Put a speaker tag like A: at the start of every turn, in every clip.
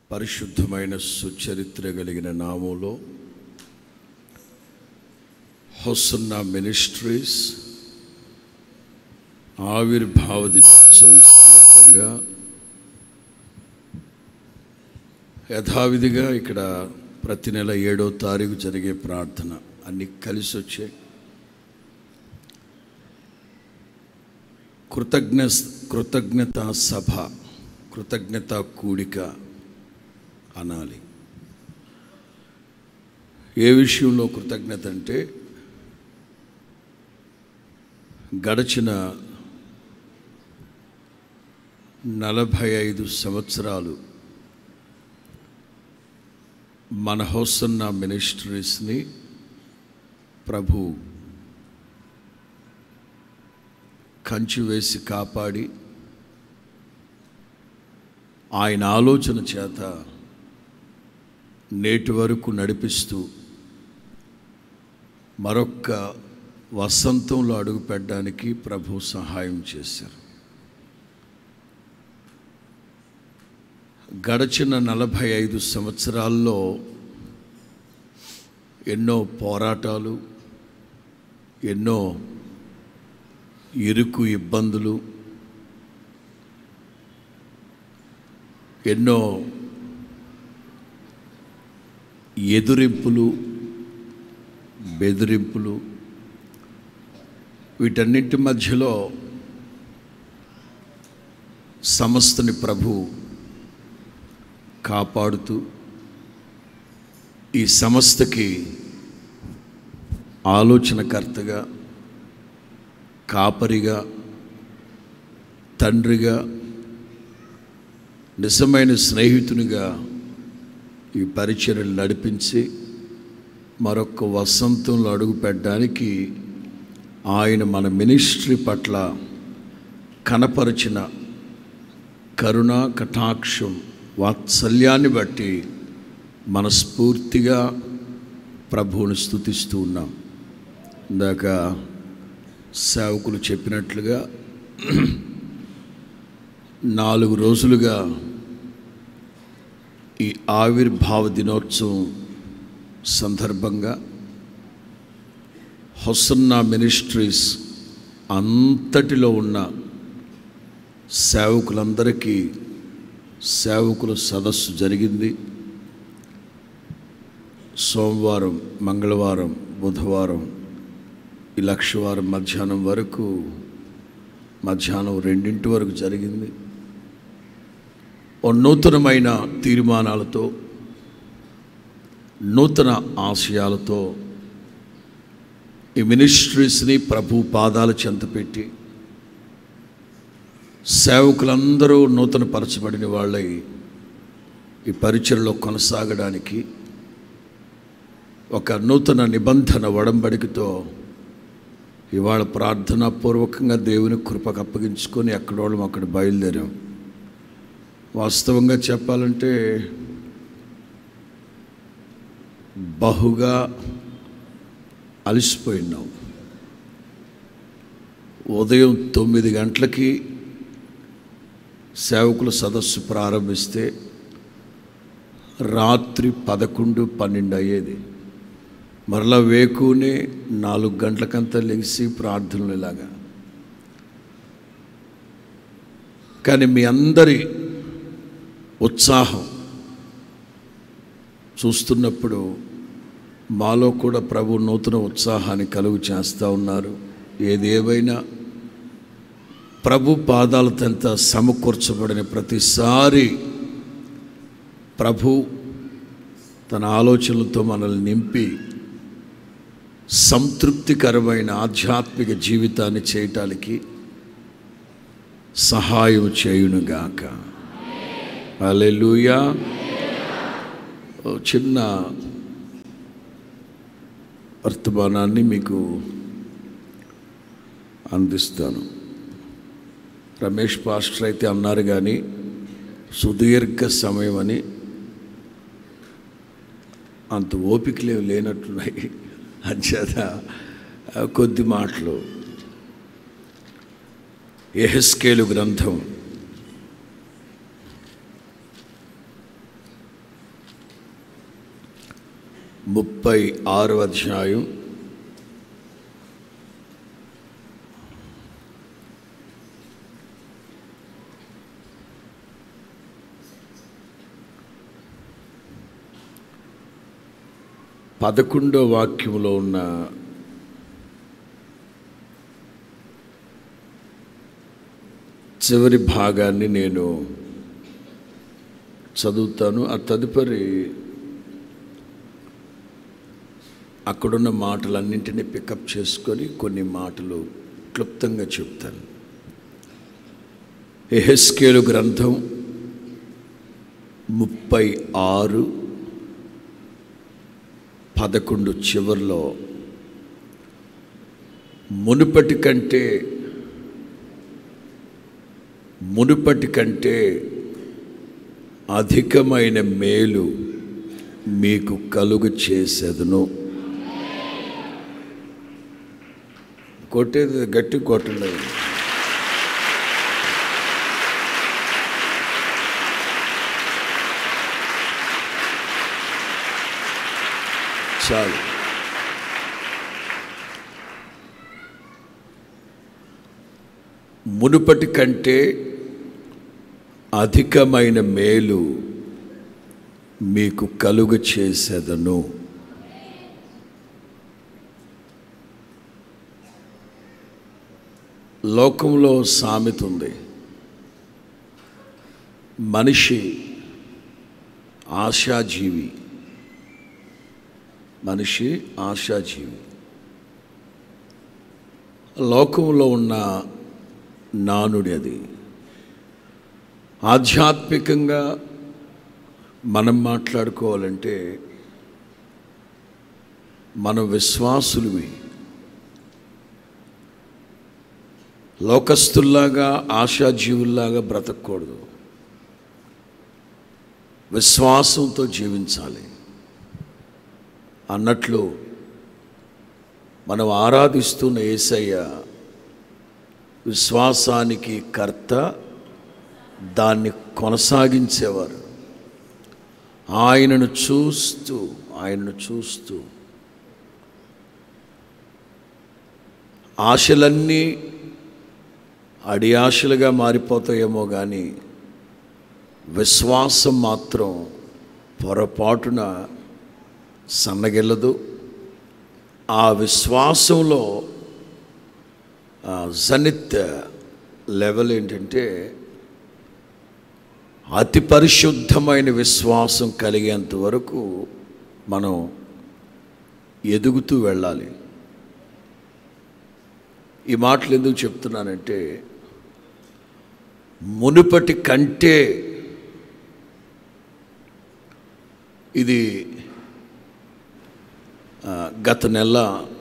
A: పరిశుద్ధమైన సుచరిత్ర కలిగిన నామంలో హొసన్న మినిస్ట్రీస్ ఆవిర్భావ దినోత్సవం సందర్భంగా యథావిధిగా ఇక్కడ ప్రతి నెల ఏడో తారీఖు జరిగే ప్రార్థన అన్ని కలిసి వచ్చాయి కృతజ్ఞ కృతజ్ఞత సభ కృతజ్ఞత కూడిక అనాలి ఏ విషయంలో కృతజ్ఞత అంటే గడచిన నలభై ఐదు సంవత్సరాలు మన హోసన్న మినిస్ట్రీస్ని ప్రభు కంచి వేసి కాపాడి ఆయన ఆలోచన చేత నేటి వరకు నడిపిస్తూ మరొక్క వసంతంలో అడుగు పెట్టడానికి ప్రభు సహాయం చేశారు గడచిన నలభై ఐదు సంవత్సరాల్లో ఎన్నో పోరాటాలు ఎన్నో ఇరుకు ఇబ్బందులు ఎన్నో ఎదురింపులు బెదిరింపులు వీటన్నింటి మధ్యలో సంస్థని ప్రభు కాపాడుతూ ఈ సంస్థకి ఆలోచనకర్తగా కాపరిగా తండ్రిగా నిజమైన స్నేహితునిగా ఈ పరిచర్యలు నడిపించి మరొక వసంతంలో అడుగు పెట్టడానికి ఆయన మన మినిస్ట్రీ పట్ల కనపరిచిన కరుణ కటాక్షం వాత్సల్యాన్ని బట్టి మనస్ఫూర్తిగా ప్రభువుని స్థుతిస్తూ ఉన్నాం ఇందాక సేవకులు చెప్పినట్లుగా నాలుగు రోజులుగా ఈ ఆవిర్భావ దినోత్సవం సందర్భంగా హొసన్నా మినిస్ట్రీస్ అంతటిలో ఉన్న సేవకులందరికీ సేవకుల సదస్సు జరిగింది సోమవారం మంగళవారం బుధవారం ఈ లక్షవారం మధ్యాహ్నం వరకు మధ్యాహ్నం రెండింటి వరకు జరిగింది ఓ నూతనమైన తీర్మానాలతో నూతన ఆశయాలతో ఈ మినిస్ట్రీస్ని ప్రభు పాదాల చెంత పెట్టి సేవకులందరూ నూతన పరచబడిన వాళ్ళై ఈ పరిచయలో కొనసాగడానికి ఒక నూతన నిబంధన వడంబడికతో ఇవాళ ప్రార్థనాపూర్వకంగా దేవుని కృపకు అప్పగించుకొని ఎక్కడోళ్ళం అక్కడ బయలుదేరాం వాస్తవంగా చెప్పాలంటే బహుగా అలసిపోయినాం ఉదయం తొమ్మిది గంటలకి సేవకుల సదస్సు ప్రారంభిస్తే రాత్రి పదకొండు పన్నెండు అయ్యేది మరలా వేకునే నాలుగు గంటలకంతా లెగిసి ప్రార్థనలు ఇలాగా కానీ మీ అందరి ఉత్సాహం చూస్తున్నప్పుడు మాలో కూడా ప్రభు నూతన ఉత్సాహాన్ని కలుగు చేస్తూ ఉన్నారు ఏదేవైనా ప్రభు పాదాలతంత సమకూర్చబడిన ప్రతిసారి ప్రభు తన ఆలోచనలతో మనల్ని నింపి సంతృప్తికరమైన ఆధ్యాత్మిక జీవితాన్ని చేయటానికి సహాయం చేయునుగాక అలెలుయా చిన్న వర్తమానాన్ని మీకు అందిస్తాను రమేష్ పాస్టర్ అయితే అన్నారు కానీ సుదీర్ఘ సమయం అని అంత ఓపికలే లేనట్టున్నాయి అంచేత కొద్ది మాటలు ఎహెస్కేలు గ్రంథం ముప్పై ఆరు అధ్యాయం పదకొండో వాక్యంలో ఉన్న చివరి భాగాన్ని నేను చదువుతాను ఆ తదుపరి అక్కడున్న మాటలన్నింటినీ పికప్ చేసుకొని కొన్ని మాటలు క్లుప్తంగా చెప్తాను ఎహెస్కేలు గ్రంథం ముప్పై ఆరు పదకొండు చివరిలో మునుపటి కంటే మునుపటి కంటే అధికమైన మేలు మీకు కలుగు చేసేదను కొట్టేది గట్టి కొట్టలేదు చాలు మునుపటి కంటే అధికమైన మేలు మీకు కలుగు చేసేదను లోకంలో సామెత ఉంది మనిషి ఆశాజీవి మనిషి ఆశాజీవి లోకంలో ఉన్న నానుడి అది ఆధ్యాత్మికంగా మనం మాట్లాడుకోవాలంటే మనం విశ్వాసులవి లోకస్తుల్లాగా ఆశాజీవుల్లాగా బ్రతకూడదు విశ్వాసంతో జీవించాలి అన్నట్లు మనం ఆరాధిస్తున్న ఏసయ్య విశ్వాసానికి కర్త దాన్ని కొనసాగించేవారు ఆయనను చూస్తూ ఆయనను చూస్తూ ఆశలన్నీ అడియాశలుగా మారిపోతాయేమో కానీ విశ్వాసం మాత్రం పొరపాటున సన్నగిల్లదు ఆ విశ్వాసంలో జనిత్ లెవెల్ ఏంటంటే అతి పరిశుద్ధమైన విశ్వాసం కలిగేంత వరకు మనం ఎదుగుతూ వెళ్ళాలి ఈ మాటలు ఎందుకు చెప్తున్నానంటే మునుపటి కంటే ఇది ఆ, గత నెల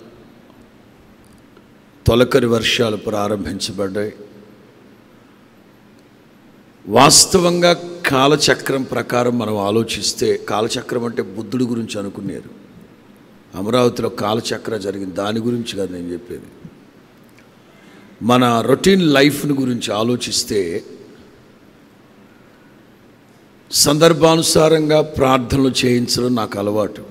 A: తొలకరి వర్షాలు ప్రారంభించబడ్డాయి వాస్తవంగా కాలచక్రం ప్రకారం మనం ఆలోచిస్తే కాలచక్రం అంటే బుద్ధుడి గురించి అనుకున్నారు అమరావతిలో కాలచక్ర జరిగింది దాని గురించి కాదు నేను చెప్పేది మన రొటీన్ లైఫ్ని గురించి ఆలోచిస్తే సందర్భానుసారంగా ప్రార్థనలు చేయించడం నాకు అలవాటు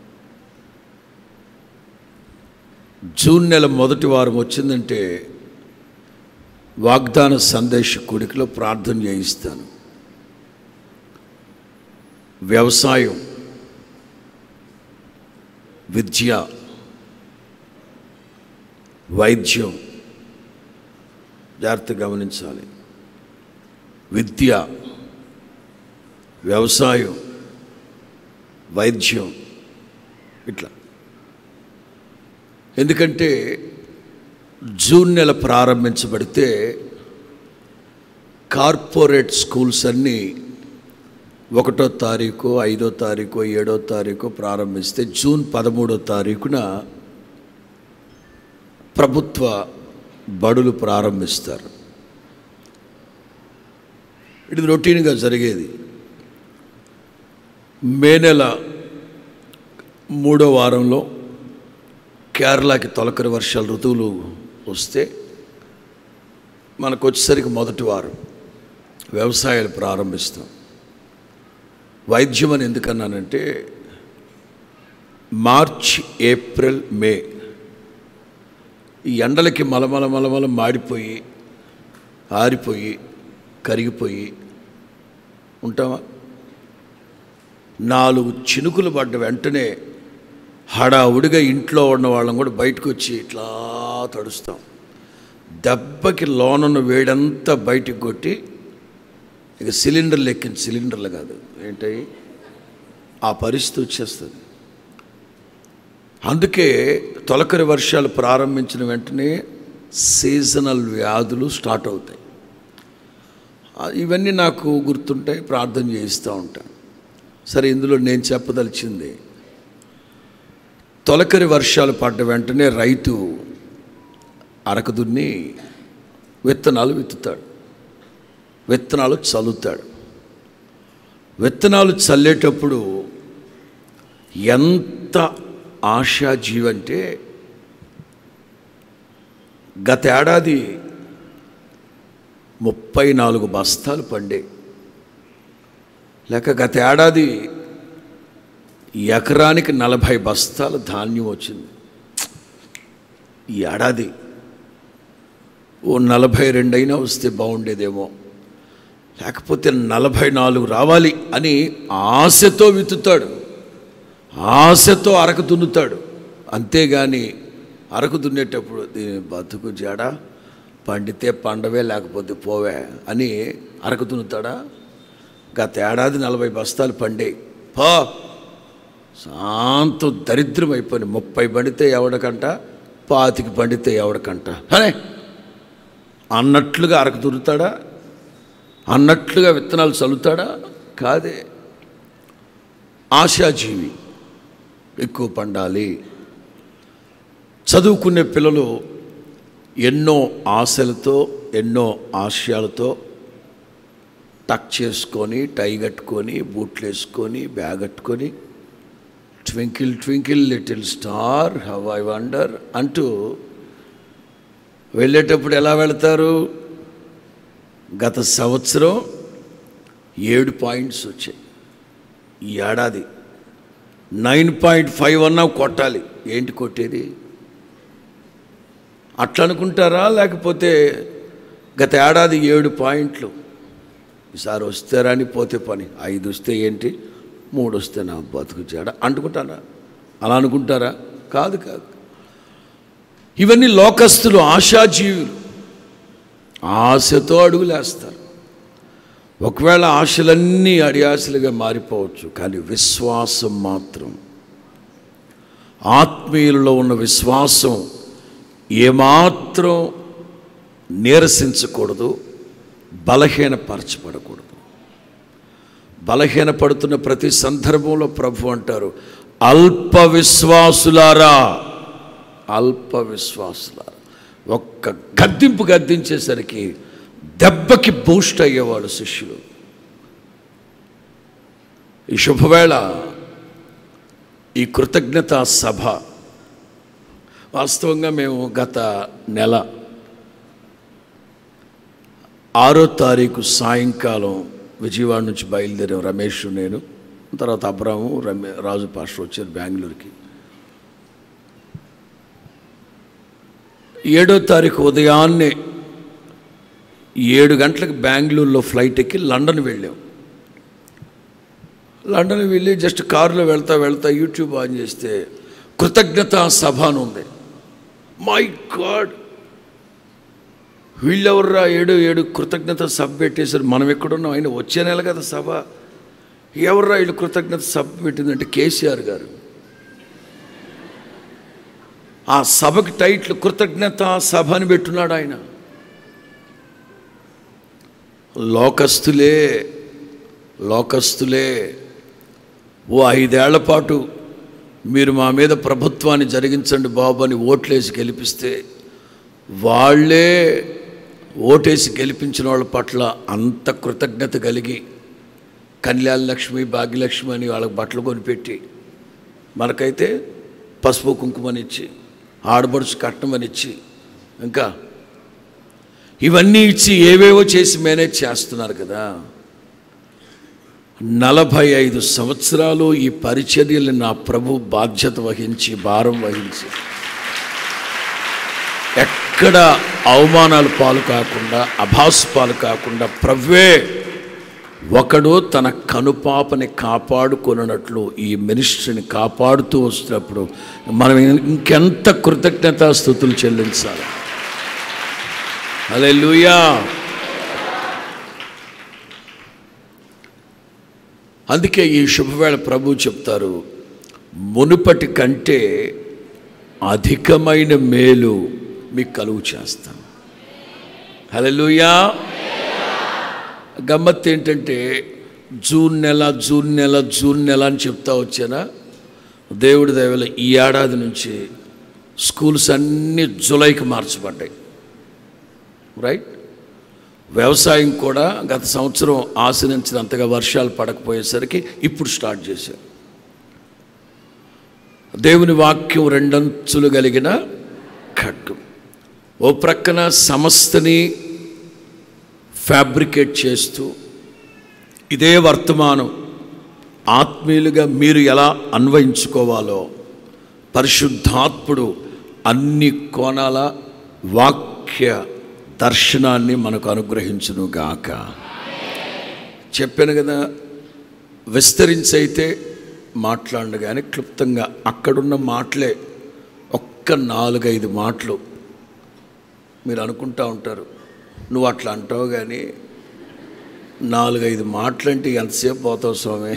A: జూన్ నెల మొదటి వారం వచ్చిందంటే వాగ్దాన సందేశ కుడికిలో ప్రార్థన చేయిస్తాను వ్యవసాయం విద్య వైద్యం జాగ్రత్త గమనించాలి విద్య వ్యవసాయం వైద్యం ఇట్లా ఎందుకంటే జూన్ నెల ప్రారంభించబడితే కార్పొరేట్ స్కూల్స్ అన్నీ ఒకటో తారీఖు ఐదో తారీఖు ఏడో తారీఖు ప్రారంభిస్తే జూన్ పదమూడో తారీఖున ప్రభుత్వ బడులు ప్రారంభిస్తారు ఇది రొటీన్గా జరిగేది మే నెల మూడో వారంలో కేరళకి తొలకరి వర్షాల ఋతువులు వస్తే మనకు వచ్చేసరికి మొదటి వారం వ్యవసాయాలు ప్రారంభిస్తాం వైద్యం అని ఎందుకన్నానంటే మార్చ్ ఏప్రిల్ మే ఈ ఎండలకి మలమల మలమల మాడిపోయి ఆరిపోయి కరిగిపోయి ఉంటామా నాలుగు చినుకులు పడ్డ వెంటనే హడావుడిగా ఇంట్లో ఉన్న వాళ్ళం కూడా బయటకు వచ్చి ఇట్లా తడుస్తాం దెబ్బకి లోనున్న వేడంతా బయటికి కొట్టి ఇక సిలిండర్లు ఎక్కింది సిలిండర్లు కాదు ఏంటవి ఆ పరిస్థితి వచ్చేస్తుంది అందుకే తొలకరి వర్షాలు ప్రారంభించిన వెంటనే సీజనల్ వ్యాధులు స్టార్ట్ అవుతాయి ఆ, ఇవన్నీ నాకు గుర్తుంటాయి ప్రార్థన చేయిస్తూ ఉంటాను సరే ఇందులో నేను చెప్పదలిచింది తొలకరి వర్షాలు పడ్డ వెంటనే రైతు అరక దున్ని విత్తనాలు విత్తుతాడు విత్తనాలు చల్లుతాడు విత్తనాలు చల్లేటప్పుడు ఎంత ఆశాజీవి అంటే గత ఏడాది ముప్పై నాలుగు బస్తాలు పండే లేక గత ఏడాది ఎకరానికి నలభై బస్తాల ధాన్యం వచ్చింది ఈ ఏడాది ఓ నలభై రెండైనా వస్తే బాగుండేదేమో లేకపోతే నలభై నాలుగు రావాలి అని ఆశతో విత్తుతాడు ఆశతో అరకు దున్నుతాడు అంతేగాని అరకు దున్నేటప్పుడు దీని బతుకు జాడ పండితే పండవే లేకపోతే పోవే అని అరకు దున్నుతాడా గత ఏడాది నలభై బస్తాలు పండే పో శాంతం దరిద్రం అయిపోయింది ముప్పై పండితే ఎవడికంట పాతికి పండితే ఎవడికంట అనే అన్నట్లుగా అరకు దున్నుతాడా అన్నట్లుగా విత్తనాలు చల్లుతాడా కాదే ఆశాజీవి ఎక్కువ పండాలి చదువుకునే పిల్లలు ఎన్నో ఆశలతో ఎన్నో ఆశయాలతో టక్ చేసుకొని టై కట్టుకొని బూట్లు వేసుకొని బ్యాగ్ కట్టుకొని twinkle twinkle little star how I wonder అంటూ వెళ్ళేటప్పుడు ఎలా వెళ్తారు గత సంవత్సరం ఏడు పాయింట్స్ వచ్చాయి ఈ ఏడాది నైన్ పాయింట్ ఫైవ్ అన్నా కొట్టాలి ఏంటి కొట్టేది అట్లా అనుకుంటారా లేకపోతే గత ఏడాది ఏడు పాయింట్లు ఈసారి వస్తే రాని పోతే పని ఐదు వస్తే ఏంటి మూడు వస్తే నా బతుకు చేడ అంటుకుంటారా అలా అనుకుంటారా కాదు కాదు ఇవన్నీ లోకస్తులు ఆశాజీవులు ఆశతో అడుగులేస్తారు ఒకవేళ ఆశలన్నీ అడియాశలుగా మారిపోవచ్చు కానీ విశ్వాసం మాత్రం ఆత్మీయులలో ఉన్న విశ్వాసం ఏమాత్రం నీరసించకూడదు బలహీనపరచబడకూడదు బలహీనపడుతున్న ప్రతి సందర్భంలో ప్రభు అంటారు అల్ప విశ్వాసులారా అల్ప విశ్వాసులారా ఒక్క గద్దింపు గద్దించేసరికి దెబ్బకి బూస్ట్ అయ్యేవాడు శిష్యులు ఈ శుభవేళ ఈ కృతజ్ఞత సభ వాస్తవంగా మేము గత నెల ఆరో తారీఖు సాయంకాలం విజయవాడ నుంచి బయలుదేరాం రమేష్ నేను తర్వాత అబ్రాము రమే రాజు పాస్టర్ వచ్చారు బెంగళూరుకి ఏడో తారీఖు ఉదయాన్నే ఏడు గంటలకు బెంగళూరులో ఫ్లైట్ ఎక్కి లండన్ వెళ్ళాం లండన్ వెళ్ళి జస్ట్ కారులో వెళ్తా వెళ్తా యూట్యూబ్ ఆన్ చేస్తే కృతజ్ఞత సభ అని ఉంది మై గాడ్ వీళ్ళెవర్రా ఏడు ఏడు కృతజ్ఞత సభ పెట్టేశారు మనం ఎక్కడున్నాం ఆయన వచ్చే నెల కదా సభ ఎవర్రా వీళ్ళు కృతజ్ఞత సభ పెట్టిందంటే కేసీఆర్ గారు ఆ సభకి టైటిల్ కృతజ్ఞత సభ అని పెట్టున్నాడు ఆయన లోకస్తులే లోకస్తులే ఓ ఐదేళ్ల పాటు మీరు మా మీద ప్రభుత్వాన్ని జరిగించండి బాబు అని ఓట్లేసి గెలిపిస్తే వాళ్ళే ఓటేసి గెలిపించిన వాళ్ళ పట్ల అంత కృతజ్ఞత కలిగి కళ్యాణ లక్ష్మి భాగ్యలక్ష్మి అని వాళ్ళకి బట్టలు కొనిపెట్టి మనకైతే పసుపు కుంకుమనిచ్చి ఆడబడుచు కట్నమనిచ్చి ఇంకా ఇవన్నీ ఇచ్చి ఏవేవో చేసి మేనేజ్ చేస్తున్నారు కదా నలభై ఐదు సంవత్సరాలు ఈ పరిచర్యలు నా ప్రభు బాధ్యత వహించి భారం వహించి ఎక్కడ అవమానాలు పాలు కాకుండా అభాస్ పాలు కాకుండా ప్రవ్వే ఒకడు తన కనుపాపని కాపాడుకొనున్నట్లు ఈ మినిస్ట్రీని కాపాడుతూ వస్తున్నప్పుడు మనం ఇంకెంత కృతజ్ఞతాస్థుతులు చెల్లించాలి అలే అందుకే ఈ శుభవేళ ప్రభు చెప్తారు మునుపటి కంటే అధికమైన మేలు మీకు కలుగు చేస్తాను హలోయా గమ్మత్ ఏంటంటే జూన్ నెల జూన్ నెల జూన్ నెల అని చెప్తా వచ్చానా దేవుడి దయవల్ల ఈ ఏడాది నుంచి స్కూల్స్ అన్నీ జూలైకి మార్చబడ్డాయి రైట్ వ్యవసాయం కూడా గత సంవత్సరం ఆశించినంతగా వర్షాలు పడకపోయేసరికి ఇప్పుడు స్టార్ట్ చేశారు దేవుని వాక్యం రెండంచులు కలిగిన ఖడ్గం ఓ ప్రక్కన సమస్తని ఫ్యాబ్రికేట్ చేస్తూ ఇదే వర్తమానం ఆత్మీయులుగా మీరు ఎలా అన్వయించుకోవాలో పరిశుద్ధాత్ముడు అన్ని కోణాల వాక్య దర్శనాన్ని మనకు అనుగ్రహించును గాక చెప్పాను కదా విస్తరించైతే మాట్లాడు కానీ క్లుప్తంగా అక్కడున్న మాటలే ఒక్క నాలుగైదు మాటలు మీరు అనుకుంటా ఉంటారు నువ్వు అట్లా అంటావు కానీ నాలుగైదు మాటలంటే ఎంతసేపు పోతావు స్వామి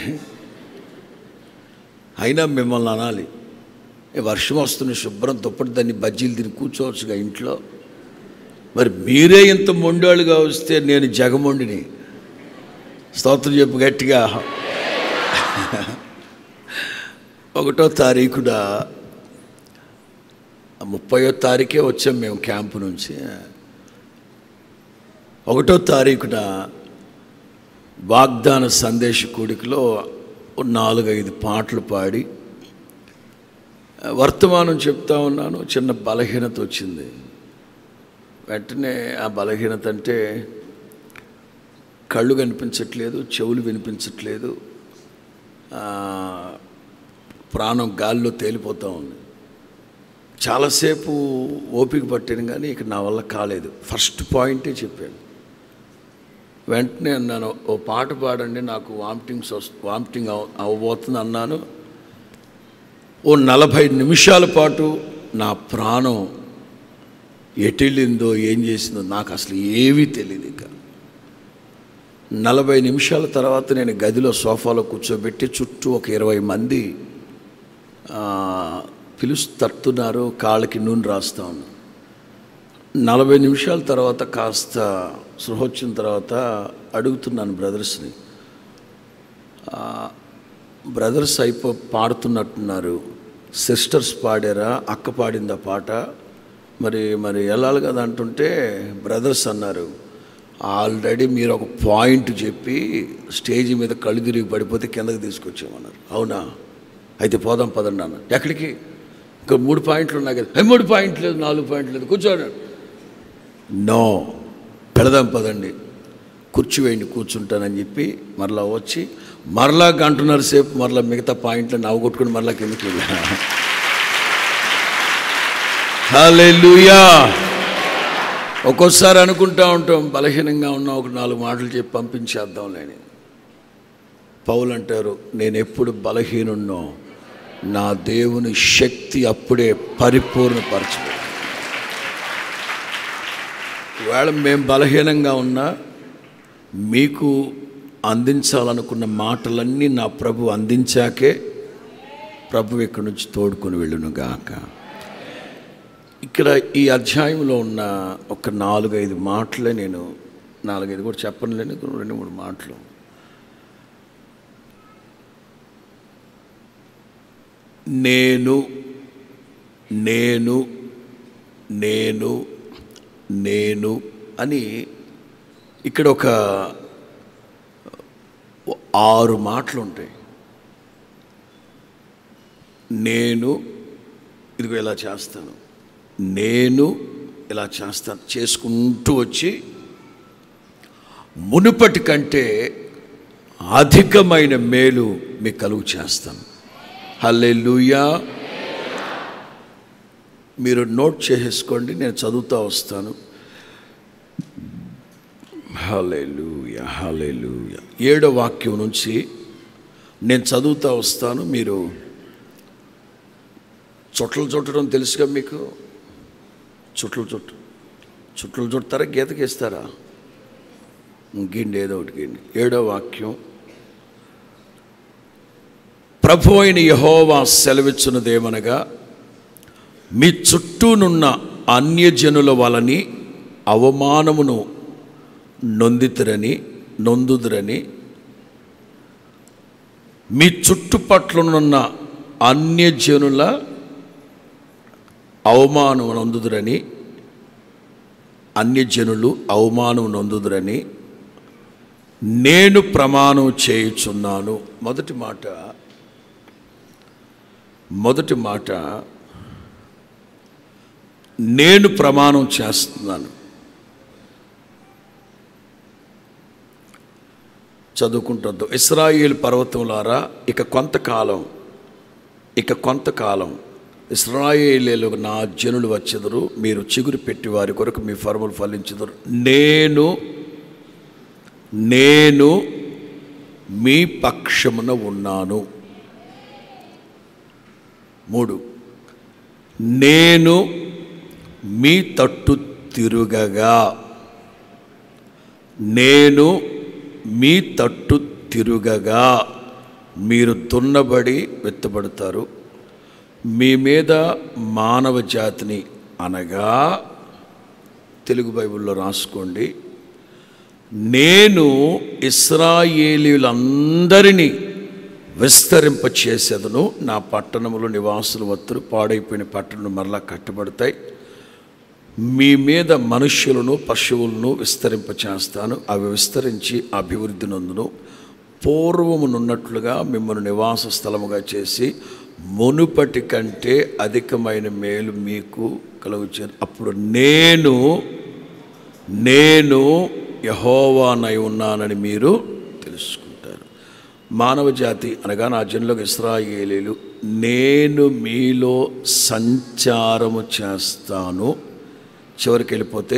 A: అయినా మిమ్మల్ని అనాలి ఏ వర్షం వస్తున్న శుభ్రం దుప్పటి దాన్ని బజ్జీలు తిని కూర్చోవచ్చుగా ఇంట్లో మరి మీరే ఇంత మొండోళ్ళుగా వస్తే నేను జగమొండిని స్తోత్రం చెప్పు గట్టిగా ఒకటో తారీఖున ముప్పయో తారీఖే వచ్చాం మేము క్యాంపు నుంచి ఒకటో తారీఖున వాగ్దాన సందేశ కూడికలో ఓ నాలుగైదు పాటలు పాడి వర్తమానం చెప్తా ఉన్నాను చిన్న బలహీనత వచ్చింది వెంటనే ఆ బలహీనత అంటే కళ్ళు కనిపించట్లేదు చెవులు వినిపించట్లేదు ఆ, ప్రాణం గాల్లో తేలిపోతూ ఉంది చాలాసేపు ఓపిక పట్టాను కానీ ఇక నా వల్ల కాలేదు ఫస్ట్ పాయింటే చెప్పాను వెంటనే అన్నాను ఓ పాట పాడండి నాకు వామిటింగ్స్ వస్తు వామిటింగ్ అవ అవ్వబోతుంది అన్నాను ఓ నలభై నిమిషాల పాటు నా ప్రాణం ఎటెళ్ళిందో ఏం చేసిందో నాకు అసలు ఏమీ తెలియదు ఇక నలభై నిమిషాల తర్వాత నేను గదిలో సోఫాలో కూర్చోబెట్టి చుట్టూ ఒక ఇరవై మంది ఆ, పిలుస్తట్టున్నారు కాళ్ళకి నూనె రాస్తా ఉన్నా నలభై నిమిషాల తర్వాత కాస్త సృహ వచ్చిన తర్వాత అడుగుతున్నాను బ్రదర్స్ని బ్రదర్స్ అయిపో పాడుతున్నట్టున్నారు సిస్టర్స్ పాడారా అక్క పాడిందా పాట మరి మరి వెళ్ళాలి కదా అంటుంటే బ్రదర్స్ అన్నారు ఆల్రెడీ మీరు ఒక పాయింట్ చెప్పి స్టేజ్ మీద కళ్ళు తిరిగి పడిపోతే కిందకి తీసుకొచ్చామన్నారు అవునా అయితే పోదాం పదండి అన్న ఎక్కడికి ఇంకా మూడు పాయింట్లు ఉన్నాయి కదా "ఏ, మూడు పాయింట్లు లేదు నాలుగు పాయింట్లు లేదు కూర్చోండి నో పెడదాం పదండి కుర్చీ వేయండి కూర్చుంటానని చెప్పి మరలా వచ్చి మరలా గంటన్నర సేపు మరలా మిగతా పాయింట్లను అవగొట్టుకుని మరలా కిందకి వెళ్ళా హల్లెలూయా ఒక్కోసారి అనుకుంటా ఉంటాం బలహీనంగా ఉన్న ఒక నాలుగు మాటలు చెప్పి పంపించేద్దాంలేని పౌలు అంటారు నేను ఎప్పుడు బలహీనున్నో నా దేవుని శక్తి అప్పుడే పరిపూర్ణపరచబడి వేళ మేము బలహీనంగా ఉన్నా మీకు అందించాలనుకున్న మాటలన్నీ నా ప్రభు అందించాకే ప్రభు ఇక్కడి నుంచి తోడుకొని వెళ్ళును గాక ఇక్కడ ఈ అధ్యాయంలో ఉన్న ఒక నాలుగైదు మాటలే నేను నాలుగైదు కూడా చెప్పనులేని రెండు మూడు మాటలు నేను నేను నేను నేను అని ఇక్కడ ఒక ఆరు మాటలు ఉంటాయి నేను ఇదిగో ఇలా చేస్తాను నేను ఇలా చేస్తాను చేసుకుంటూ వచ్చి మునుపటి కంటే అధికమైన మేలు మీకు కలుగు చేస్తాను హల్లెలూయా మీరు నోట్ చేసేసుకోండి నేను చదువుతా వస్తాను హల్లెలూయా హల్లెలూయా ఏడో వాక్యం నుంచి నేను చదువుతా వస్తాను మీరు చుట్టలు చుట్టడం తెలుసుగా మీకు చుట్టలు చుట్టు చుట్టలు చుడతారా గీతకి ఇస్తారా గీండి ఏదో ఒకటి గీండి ఏడో వాక్యం ప్రభు అయిన యహోవా సెలవిచ్చున్నదేమనగా మీ చుట్టూనున్న అన్యజనుల వలని అవమానమును నొందితురని నొందుదురని మీ చుట్టుపట్లనున్న అన్యజనుల అవమానం నొందుదురని అన్యజనులు అవమానం నొందుదురని నేను ప్రమాణం చేయుచున్నాను మొదటి మాట మొదటి మాట నేను ప్రమాణం చేస్తున్నాను చదువుకుంటుందో ఇస్రాయేల్ పర్వతములారా ఇక కొంతకాలం ఇక కొంతకాలం ఇస్రాయేలీలు నా జనులు వచ్చెదరు మీరు చిగురు పెట్టి వారి కొరకు మీ ఫలములు ఫలించెదరు నేను నేను మీ పక్షమున ఉన్నాను మూడు నేను మీ తట్టు తిరుగగా నేను మీ తట్టు తిరుగగా మీరు దున్నబడి వెత్తబడతారు మీ మీద మానవ జాతిని అనగా తెలుగు బైబిల్లో రాసుకోండి నేను ఇస్రాయేలీలందరినీ విస్తరింపచేసేదను నా పట్టణములో నివాసులు వత్తులు పాడైపోయిన పట్టణం మరలా కట్టబడతాయి మీ మీద మనుష్యులను పశువులను విస్తరింపచేస్తాను అవి విస్తరించి అభివృద్ధి నందును పూర్వమునున్నట్లుగా మిమ్మల్ని నివాస స్థలముగా చేసి మునుపటి కంటే అధికమైన మేలు మీకు కలుగుచాను అప్పుడు నేను నేను యహోవానై ఉన్నానని మీరు తెలుసుకుంటారు మానవ జాతి అనగా నా జనులకు ఇస్రాయేలీలు నేను మీలో సంచారము చేస్తాను చివరికి వెళ్ళిపోతే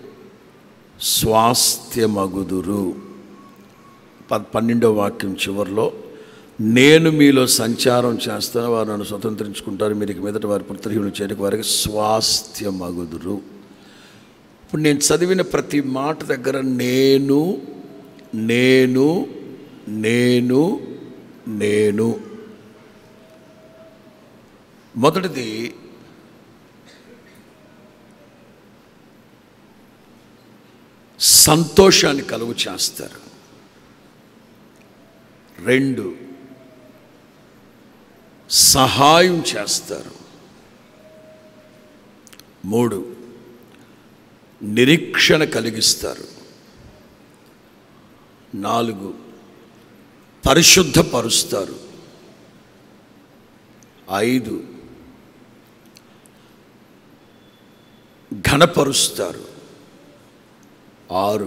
A: స్వాస్థ్యమగుదురు ప పన్నెండవ వాక్యం చివరిలో నేను మీలో సంచారం చేస్తాను వారు నన్ను స్వతంత్రించుకుంటారు మీరు ఇక మీదట వారి పుత్రహీనులు చేరిక వారికి స్వాస్థ్యమగుదురు ఇప్పుడు నేను చదివిన ప్రతి మాట దగ్గర నేను నేను నేను నేను మొదటిది సంతోషాన్ని కలుగు చేస్తారు రెండు సహాయం చేస్తారు మూడు నిరీక్షణ కలిగిస్తారు నాలుగు పరిశుద్ధపరుస్తారు ఐదు ఘనపరుస్తారు ఆరు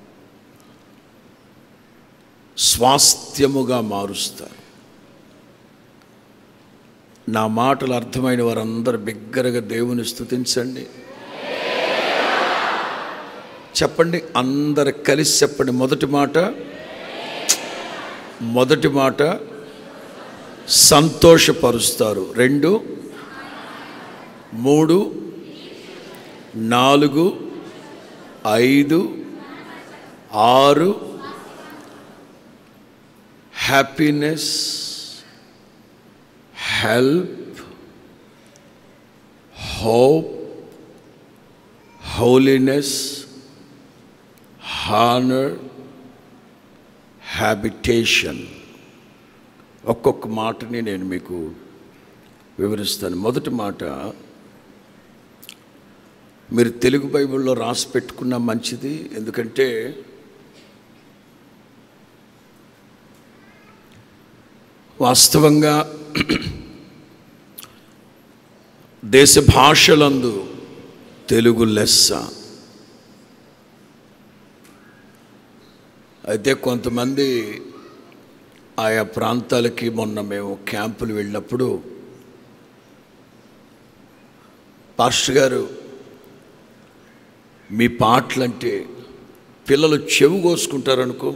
A: స్వాస్థ్యముగా మారుస్తారు నా మాటలు అర్థమైన వారందరూ బిగ్గరగా దేవుని స్తుతించండి చెప్పండి అందరు కలిసి చెప్పండి మొదటి మాట మొదటి మాట సంతోషపరుస్తారు రెండు మూడు నాలుగు ఐదు ఆరు happiness help hope holiness honour habitation ఒక్కొక్క మాటని నేను మీకు వివరిస్తాను మొదటి మాట మీరు తెలుగు బైబిల్లో రాసి పెట్టుకున్న మంచిది ఎందుకంటే వాస్తవంగా దేశ భాషలందు తెలుగు లెస్స అయితే కొంతమంది ఆయా ప్రాంతాలకి మొన్న మేము క్యాంపులు వెళ్ళినప్పుడు పాస్టర్ గారు మీ పాటలంటే పిల్లలు చెవు కోసుకుంటారనుకో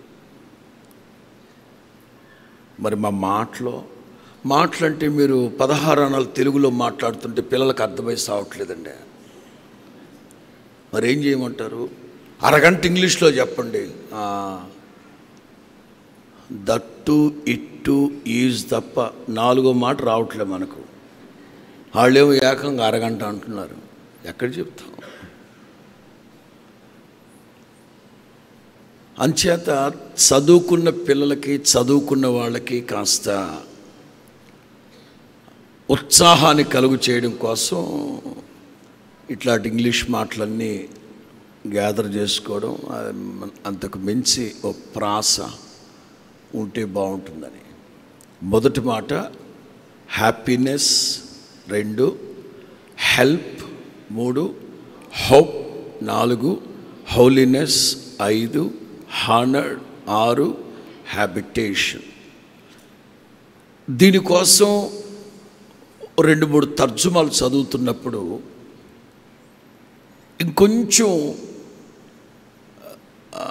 A: మరి మా మాటలో మాటలంటే మీరు పదహారు అనాలు తెలుగులో మాట్లాడుతుంటే పిల్లలకు అర్థమై సావట్లేదండి మరి ఏం చేయమంటారు అరగంట ఇంగ్లీష్లో చెప్పండి ఆ, దట్టు ఇట్టు ఈజ్ తప్ప నాలుగో మాట రావట్లే మనకు వాళ్ళేమో ఏకంగా అరగంట అంటున్నారు ఎక్కడ చెప్తాం అంచేత చదువుకున్న పిల్లలకి చదువుకున్న వాళ్ళకి కాస్త ఉత్సాహాన్ని కలుగు చేయడం కోసం ఇట్లాంటి ఇంగ్లీష్ మాటలన్నీ గ్యాదర్ చేసుకోవడం అది మన- అంతకు మించి ఓ ప్రాస ఉంటే బాగుంటుందని మొదటి మాట హ్యాపీనెస్ రెండు హెల్ప్ మూడు హోప్ నాలుగు హోలీనెస్ ఐదు హానర్ ఆరు హ్యాబిటేషన్ దీనికోసం రెండు మూడు తర్జుమాలు చదువుతున్నప్పుడు ఇంకొంచెం ఆ,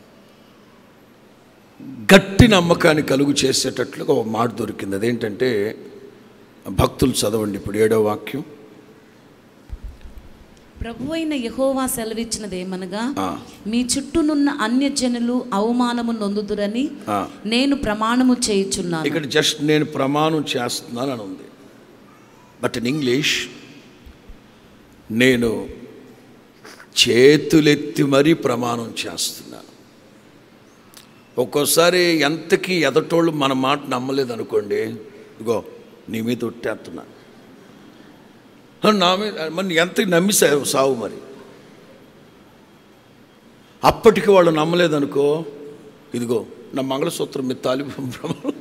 A: గట్టి నమ్మకాన్ని కలుగు చేసేటట్లుగా ఒక మాట దొరికింది అదేంటంటే భక్తులు చదవండి ఇప్పుడు ఏడో వాక్యం
B: ప్రభు అయిన యహోవా సెలవిచ్చినదేమనగా
A: ఆ.
B: మీ చుట్టూనున్న అన్యజనులు అవమానము నొందుదురని
A: ఆ.
B: నేను ప్రమాణము చేయుచున్నాను
A: ఇక్కడ జస్ట్ నేను ప్రమాణం చేస్తున్నాను అని ఉంది బట్ ఇన్ ఇంగ్లీష్ నేను చేతులెత్తి మరీ ప్రమాణం చేస్తున్నాను ఒక్కోసారి ఎంతకి ఎదటోళ్ళు మన మాట నమ్మలేదు అనుకోండి ఇగో నీ మీద ఒట్టేస్తున్నా నా మీద మరి ఎంతకి నమ్మి సా- సావు మరి అప్పటికి వాళ్ళు నమ్మలేదనుకో ఇదిగో నా మంగళసూత్రం మీద తాలిబు ప్రమాణం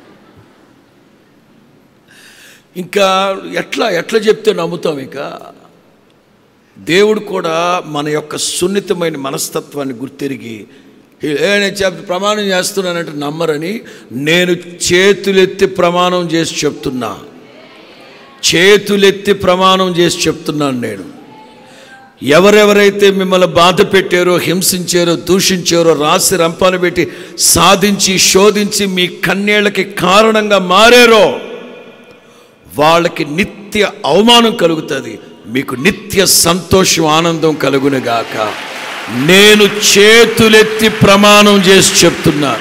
A: ఇంకా ఎట్లా ఎట్లా చెప్తే నమ్ముతాం ఇక దేవుడు కూడా మన యొక్క సున్నితమైన మనస్తత్వాన్ని గుర్తిరిగి ఏ నేను చెప్ ప్రమాణం చేస్తున్నానంటే నమ్మరని నేను చేతులెత్తి ప్రమాణం చేసి చెప్తున్నా చేతులెత్తి ప్రమాణం చేసి చెప్తున్నాను నేను ఎవరెవరైతే మిమ్మల్ని బాధ పెట్టారో హింసించారో దూషించారో రాసి రంపాలు పెట్టి సాధించి శోధించి మీ కన్నేళ్ళకి కారణంగా మారారో వాళ్ళకి నిత్య అవమానం కలుగుతుంది మీకు నిత్య సంతోషం ఆనందం కలుగునుగాక నేను చేతులెత్తి ప్రమాణం చేసి చెప్తున్నా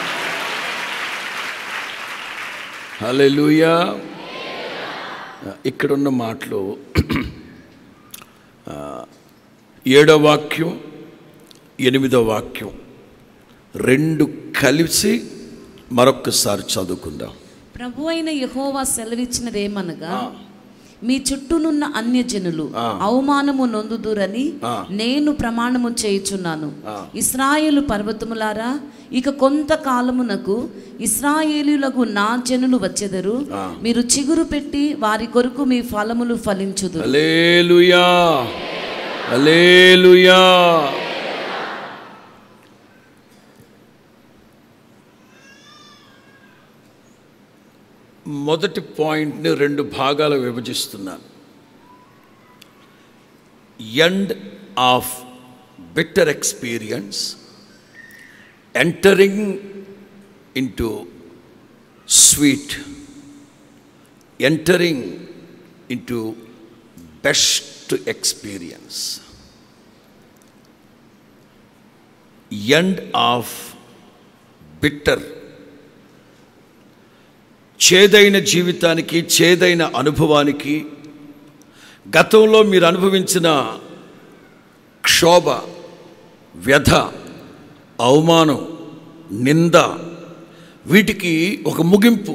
A: హల్లెలూయా ఇక్కడున్న మాటలు ఆ, ఏడో వాక్యం ఎనిమిదో వాక్యం రెండు కలిసి మరొక్కసారి చదువుకుందాం
B: ప్రభు అయిన యహోవా సెలవిచ్చినదేమనగా
A: ఆ.
B: మీ చుట్టూనున్న అన్యజనులు
A: ఆ.
B: అవమానము నొందుదురని
A: ఆ.
B: నేను ప్రమాణము చేయుచున్నాను
A: ఆ.
B: ఇస్రాయేలు పర్వతములారా ఇక కొంతకాలమునకు ఇస్రాయేలులకు నా జనులు వచ్చెదరు
A: ఆ.
B: మీరు చిగురు పెట్టి వారి కొరకు మీ ఫలములు ఫలించుదు
A: అలేలుయా అలేలుయా మొదటి పాయింట్ని రెండు భాగాలు విభజిస్తున్నాను end of bitter experience entering into sweet entering into best experience end of bitter చేదైన జీవితానికి చేదైన అనుభవానికి గతంలో మీరు అనుభవించిన క్షోభ వ్యధ అవమానం నింద వీటికి ఒక ముగింపు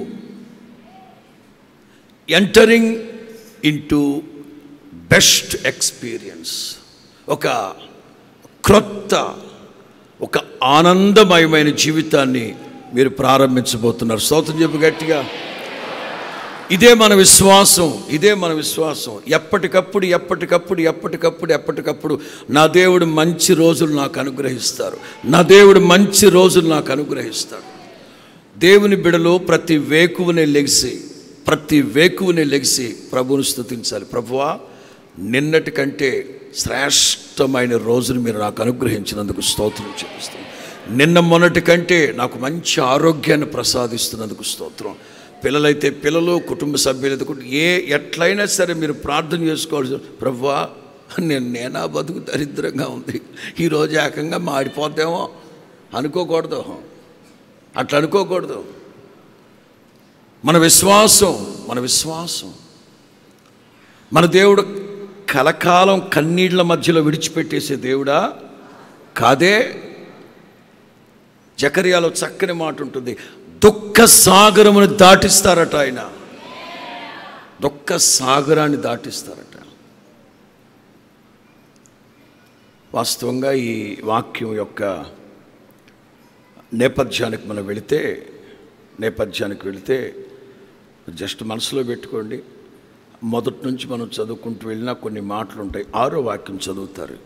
A: ఎంటరింగ్ ఇంటూ బెస్ట్ ఎక్స్పీరియన్స్ ఒక క్రొత్త ఒక ఆనందమయమైన జీవితాన్ని మీరు ప్రారంభించబోతున్నారు స్తోత్రం చెప్పు గట్టిగా ఇదే మన విశ్వాసం ఇదే మన విశ్వాసం ఎప్పటికప్పుడు ఎప్పటికప్పుడు ఎప్పటికప్పుడు ఎప్పటికప్పుడు నా దేవుడు మంచి రోజులు నాకు అనుగ్రహిస్తారు నా దేవుడు మంచి రోజులు నాకు అనుగ్రహిస్తాడు దేవుని బిడలో ప్రతి వేకువని లెగిసి ప్రతి వేకువని లెగిసి ప్రభువును స్తుతించాలి ప్రభువా నిన్నటి కంటే శ్రేష్టమైన రోజును మీరు నాకు అనుగ్రహించినందుకు స్తోత్రం చేస్తాను నిన్న మొన్నటి కంటే నాకు మంచి ఆరోగ్యాన్ని ప్రసాదిస్తున్నందుకు స్తోత్రం పిల్లలైతే పిల్లలు కుటుంబ సభ్యులైతే కుటుంబ- ఏ ఎట్లయినా సరే మీరు ప్రార్థన చేసుకోవాల్సి ప్రభువా నేను నేనా బతుకు దరిద్రంగా ఉంది ఈరోజు ఏకంగా మాడిపోద్దేమో అనుకోకూడదు అట్లా అనుకోకూడదు మన విశ్వాసం మన విశ్వాసం మన దేవుడు కలకాలం కన్నీళ్ల మధ్యలో విడిచిపెట్టేసే దేవుడా కాదే జకర్యాలో చక్కని మాట ఉంటుంది దుఃఖ సాగరమును దాటిస్తారట ఆయన దుఃఖ సాగరాన్ని దాటిస్తారట వాస్తవంగా ఈ వాక్యం యొక్క నేపథ్యానికి మనం వెళితే నేపథ్యానికి వెళితే జస్ట్ మనసులో పెట్టుకోండి మొదటి నుంచి మనం చదువుకుంటూ వెళ్ళినా కొన్ని మాటలు ఉంటాయి ఆరో వాక్యం చదువుతారు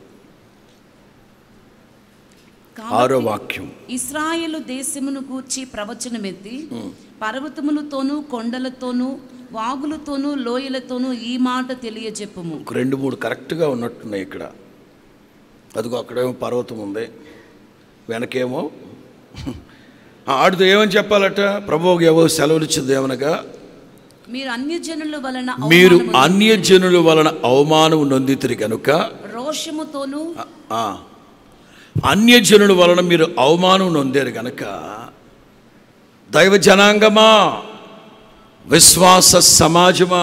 A: ఆరో
B: కాబట్టి
A: వాక్యం
B: ఇస్రాయేలు దేశమును గూర్చి ప్రవచనమెత్తి పర్వతములతోనూ కొండలతోనూ వాగులతోనూ లోయలతోనూ ఈ మాట తెలియజెప్పుము
A: ఒక రెండు మూడు కరెక్ట్గా ఉన్నట్టున్నాయి ఇక్కడ అదిగో అక్కడేమో పర్వతం ఉంది వెనకేమో ఆ ఆడితో ఏమని చెప్పాలట ప్రభువుకి ఏవో సెలవులు ఇచ్చింది ఏమనగా
B: మీరు అన్యజనుల వలన
A: మీరు
B: అవమానము
A: అన్యజనుల వలన అవమానం నొందితిరి కనుక
B: రోషముతోనూ
A: ఆ, అన్యజనుల వలన మీరు అవమానం నొందారు గనక దైవ జనాంగమా విశ్వాస సమాజమా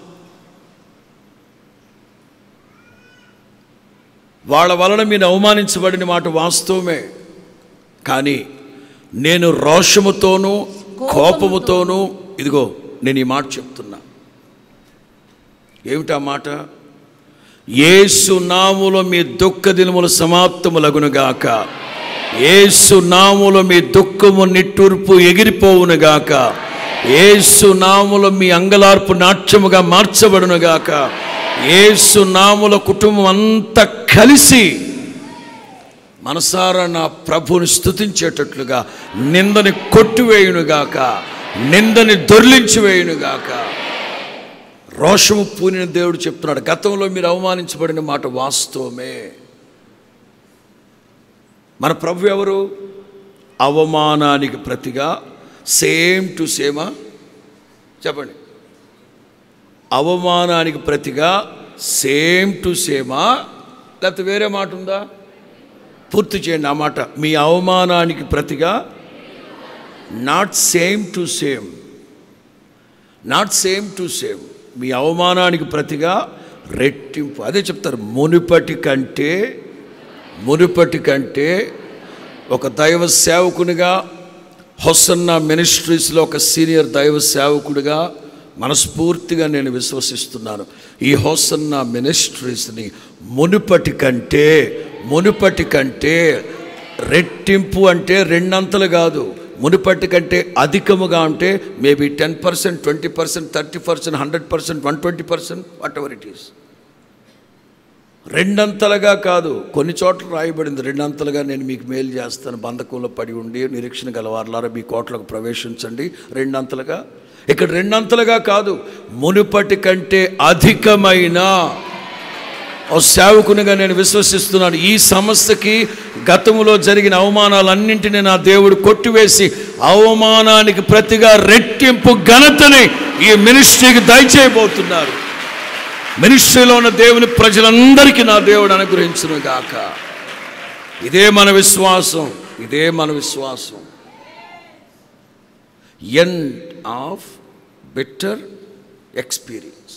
A: వాళ్ళ వలన మీరు అవమానించబడిన మాట వాస్తవమే కానీ నేను రోషముతోనూ కోపముతోనూ ఇదిగో నేను ఈ మాట చెప్తున్నా ఏమిటా మాట ఏసు నాములో మీ దుఃఖ దినములు సమాప్తములగునుగాక ఏసు నాములో మీ దుఃఖము నిట్టూర్పు ఎగిరిపోవునుగాక ఏసు నాములో మీ అంగలార్పు నాట్యముగా మార్చబడునుగాక ఏసు నాముల కుటుంబం అంతా కలిసి మనసారా నా ప్రభుని స్తుతించేటట్లుగా నిందని కొట్టివేయునుగాక నిందని దొర్లించి వేయునుగాక రోషము పూనిన దేవుడు చెప్తున్నాడు గతంలో మీరు అవమానించబడిన మాట వాస్తవమే మన ప్రభు ఎవరు అవమానానికి ప్రతిగా సేమ్ టు సేమా చెప్పండి అవమానానికి ప్రతిగా సేమ్ టు సేమా లేకపోతే వేరే మాట ఉందా పూర్తి చేయండి ఆ మాట మీ అవమానానికి ప్రతిగా not same to same not same to same మీ అవమానానికి ప్రతిగా రెట్టింపు అదే చెప్తారు మునుపటి కంటే మునుపటి కంటే ఒక దైవ సేవకునిగా హొసన్న మినిస్ట్రీస్లో ఒక సీనియర్ దైవ సేవకుడిగా మనస్ఫూర్తిగా నేను విశ్వసిస్తున్నాను ఈ హోసన్న మినిస్ట్రీస్ని మునుపటి కంటే మునుపటి కంటే రెట్టింపు అంటే రెండంతలు కాదు మునుపటి కంటే అధికముగా ఉంటే maybe ten percent twenty percent thirty percent hundred percent one twenty percent whatever it is రెండంతలుగా కాదు కొన్ని చోట్ల రాయబడింది రెండంతలుగా నేను మీకు మేలు చేస్తాను బంధకంలో పడి ఉండి నిరీక్షణ గలవారులారా మీ కోట్లకు ప్రవేశించండి రెండంతలుగా ఇక్కడ రెండంతలుగా కాదు మునుపటి కంటే అధికమైన ఓ సేవకునిగా నేను విశ్వసిస్తున్నాను ఈ సమస్యకి గతంలో జరిగిన అవమానాలన్నింటినీ నా దేవుడు కొట్టివేసి అవమానానికి ప్రతిగా రెట్టింపు ఘనతని ఈ మినిస్ట్రీకి దయచేయబోతున్నారు మినిస్ట్రీలో ఉన్న దేవుని ప్రజలందరికీ నా దేవుడు అనుగ్రహించును గాక ఇదే మన విశ్వాసం ఇదే మన విశ్వాసం ఎండ్ ఆఫ్ బెటర్ ఎక్స్పీరియన్స్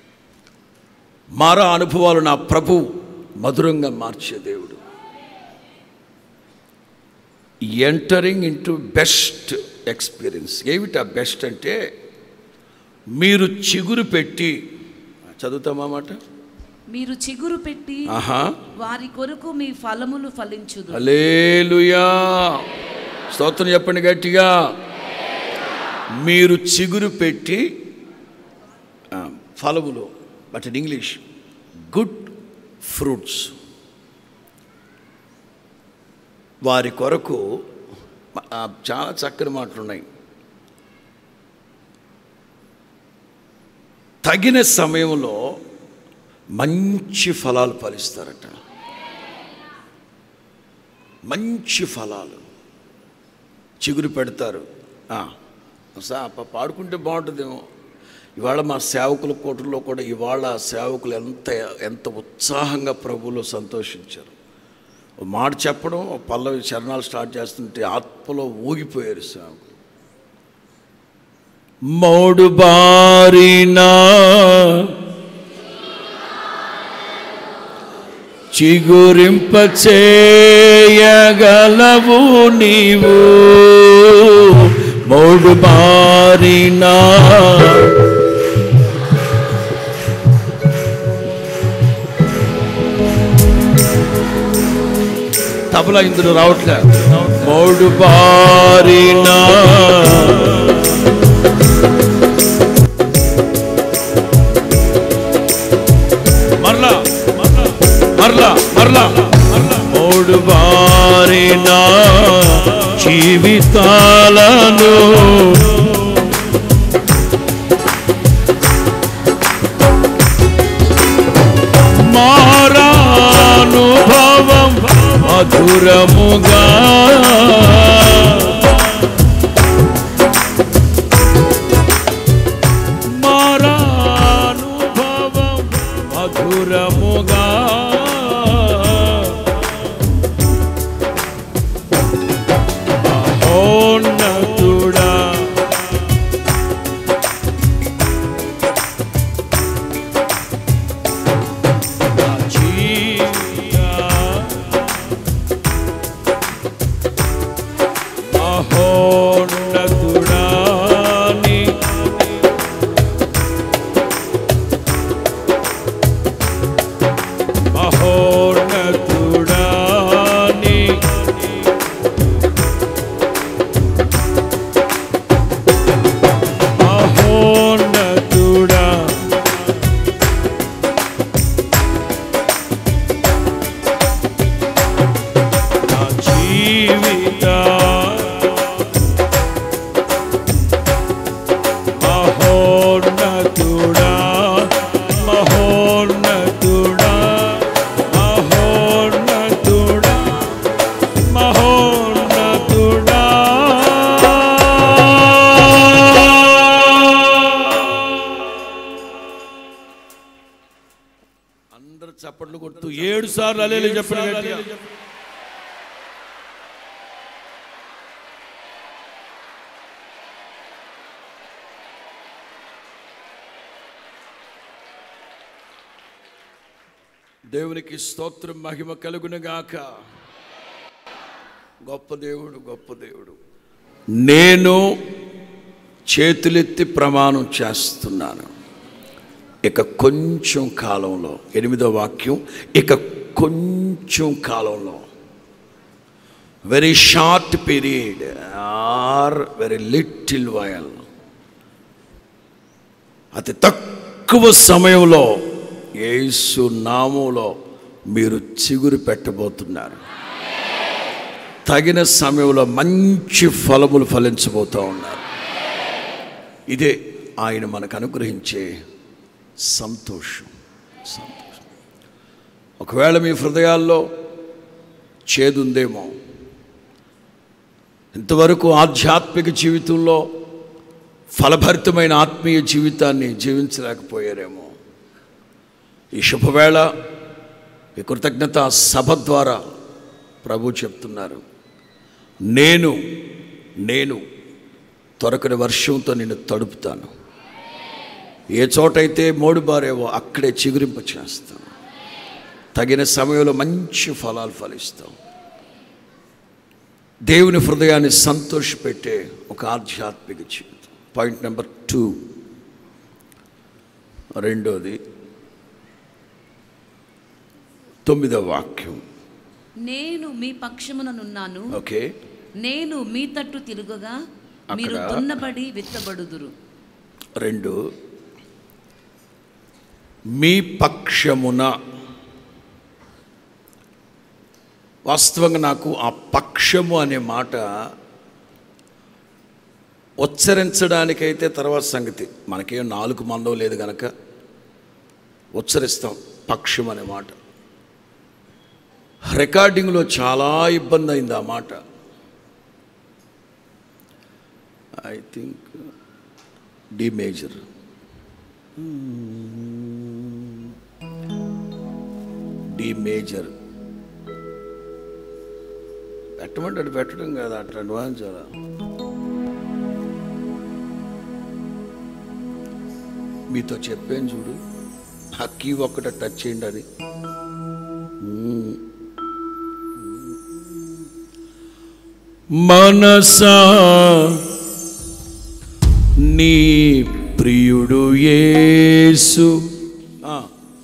A: మారా అనుభవాలు నా ప్రభు మధురంగా మార్చే దేవుడు ఎంటరింగ్ ఇంటూ బెస్ట్ ఎక్స్పీరియన్స్ ఏమిటా బెస్ట్ అంటే మీరు చిగురు పెట్టి చదువుతామా మాట
B: మీరు చిగురు పెట్టి
A: ఆహా
B: వారి కొరకు మీ ఫలములు ఫలించుదు
A: అలేలుయా స్తోత్రం చెప్పండి గట్టిగా మీరు చిగురు పెట్టి ఆ, ఫలములు but in English good fruits వారి కొరకు ఆ, చాలా చక్కని మాటలు ఉన్నాయి తగిన సమయంలో మంచి ఫలాలు ఫలిస్తారట మంచి ఫలాలు చిగురు పెడతారు ఆ, సా ప- పాడుకుంటే బాగుంటుందేమో ఇవాళ మా సేవకుల కోటలో కూడా ఇవాళ సేవకులు ఎంత ఎంత ఉత్సాహంగా ప్రభువులో సంతోషించారు ఓ మాట చెప్పడం ఓ పల్లవి చరణాలు స్టార్ట్ చేస్తుంటే ఆత్మలో ఊగిపోయారు సేవకులు మౌడు బారినా చిగురింప చేయగలవు నీవు మౌడు బారినా తబలా ఇందులో రావట్లే మౌడు బారినా మరలా మరలా మరలా మూడు బారిన జీవితాలను మారానుభవం మధురముగా మారానుభవం మధురముగా మహోన్నతుడా నా జీవిత మహోన్నతుడా నీ మహోన్నతుడా నీ మహోన్నతుడా నా జీవిత మహోన్నతుడా మహోన్నతుడా మహోన్నతుడా మహోన్నతుడా అందరు చప్పట్లు కొడుతూ ఏడు సార్లు అలేలు చెప్పిన గట్టిగా. దేవునికి స్తోత్రం మహిమ కలుగునుగాక గొప్ప దేవుడు గొప్ప దేవుడు నేను చేతులెత్తి ప్రమాణం చేస్తున్నాను ఇక కొంచెం కాలంలో ఎనిమిదో వాక్యం ఇక కొంచెం కాలంలో very short period or very little while అతి తక్కువ సమయంలో యేసు నామంలో మీరు చిగురు పెట్టబోతున్నారు తగిన సమయంలో మంచి ఫలములు ఫలించబోతూ ఉన్నారు ఇదే ఆయన మనకు అనుగ్రహించే సంతోషం సంతోషం ఒకవేళ మీ హృదయాల్లో చేదుందేమో ఇంతవరకు ఆధ్యాత్మిక జీవితంలో ఫలభరితమైన ఆత్మీయ జీవితాన్ని జీవించలేకపోయారేమో ఈ శుభవేళ ఈ కృతజ్ఞత సభ ద్వారా ప్రభు చెప్తున్నారు నేను నేను త్వరకని వర్షంతో నిన్ను తడుపుతాను ఏ చోటైతే మోడుబారేవో అక్కడే చిగురింప చేస్తాం తగిన సమయంలో మంచి ఫలాలు ఫలిస్తాం దేవుని హృదయాన్ని సంతోషపెట్టే ఒక ఆధ్యాత్మిక జీవితం పాయింట్ నెంబర్ టూ రెండోది తొమ్మిదవ వాక్యం
B: నేను మీ పక్షముననున్నాను
A: ఓకే
B: నేను మీ తట్టు తిరుగుగా మీరు
A: అక్కడ-
B: దున్నబడి విత్తబడుదురు
A: రెండు మీ పక్షమున వాస్తవంగా నాకు ఆ పక్షము అనే మాట ఉచ్చరించడానికైతే తర్వాత సంగతి మనకేం నాలుగు మందం లేదు గనక ఉచ్చరిస్తాం పక్షం అనే మాట రికార్డింగ్లో చాలా ఇబ్బంది అయింది ఆ మాట I think D major D major పెట్టమంటే అటు పెట్టడం కాదు అట్లా అడ్వాన్స్ అలా మీతో చెప్పాను చూడు ఆ కీ ఒక్కట టచ్ చేయండి అది మనసా నీ ప్రియుడు యేసు ఆ.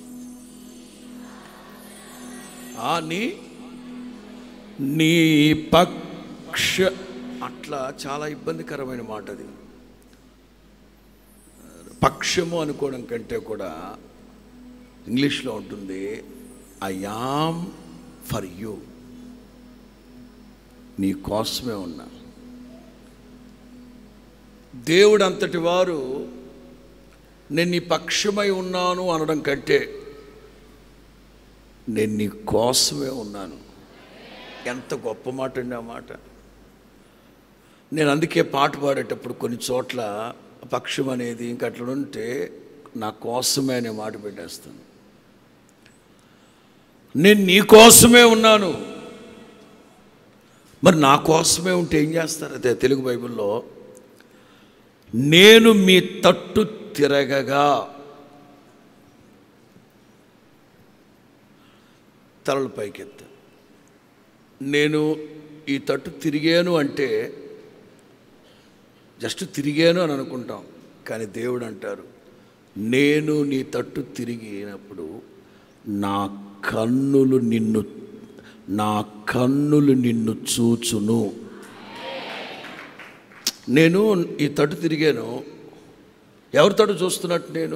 A: ఆ నీ నీ పక్ష అట్లా చాలా ఇబ్బందికరమైన మాట అది పక్షము అనుకోవడం కంటే కూడా ఇంగ్లీష్లో ఉంటుంది ఐ యామ్ ఫర్ యూ నీ కోసమే ఉన్నా దేవుడు అంతటి వారు నేను నీ పక్షమై ఉన్నాను అనడం కంటే నేను నీ కోసమే ఉన్నాను ఎంత గొప్ప మాట అండి ఆ మాట నేను అందుకే పాట పాడేటప్పుడు కొన్ని చోట్ల పక్షం అనేది ఇంక అట్లా ఉంటే నా కోసమే అనే మాట పెట్టేస్తాను నేను నీ కోసమే ఉన్నాను మరి నా కోసమే ఉంటే ఏం చేస్తారు అదే తెలుగు బైబిల్లో నేను మీ తట్టు తిరగగా తలలు పైకెత్తా నేను ఈ తట్టు తిరిగాను అంటే జస్ట్ తిరిగాను అని అనుకుంటాం కానీ దేవుడు అంటారు నేను నీ తట్టు తిరిగినప్పుడు నా కన్నులు నిన్ను నా కన్నులు నిన్ను చూచును నేను ఈ తట్టు తిరిగాను ఎవరి తట్టు చూస్తున్నట్టు నేను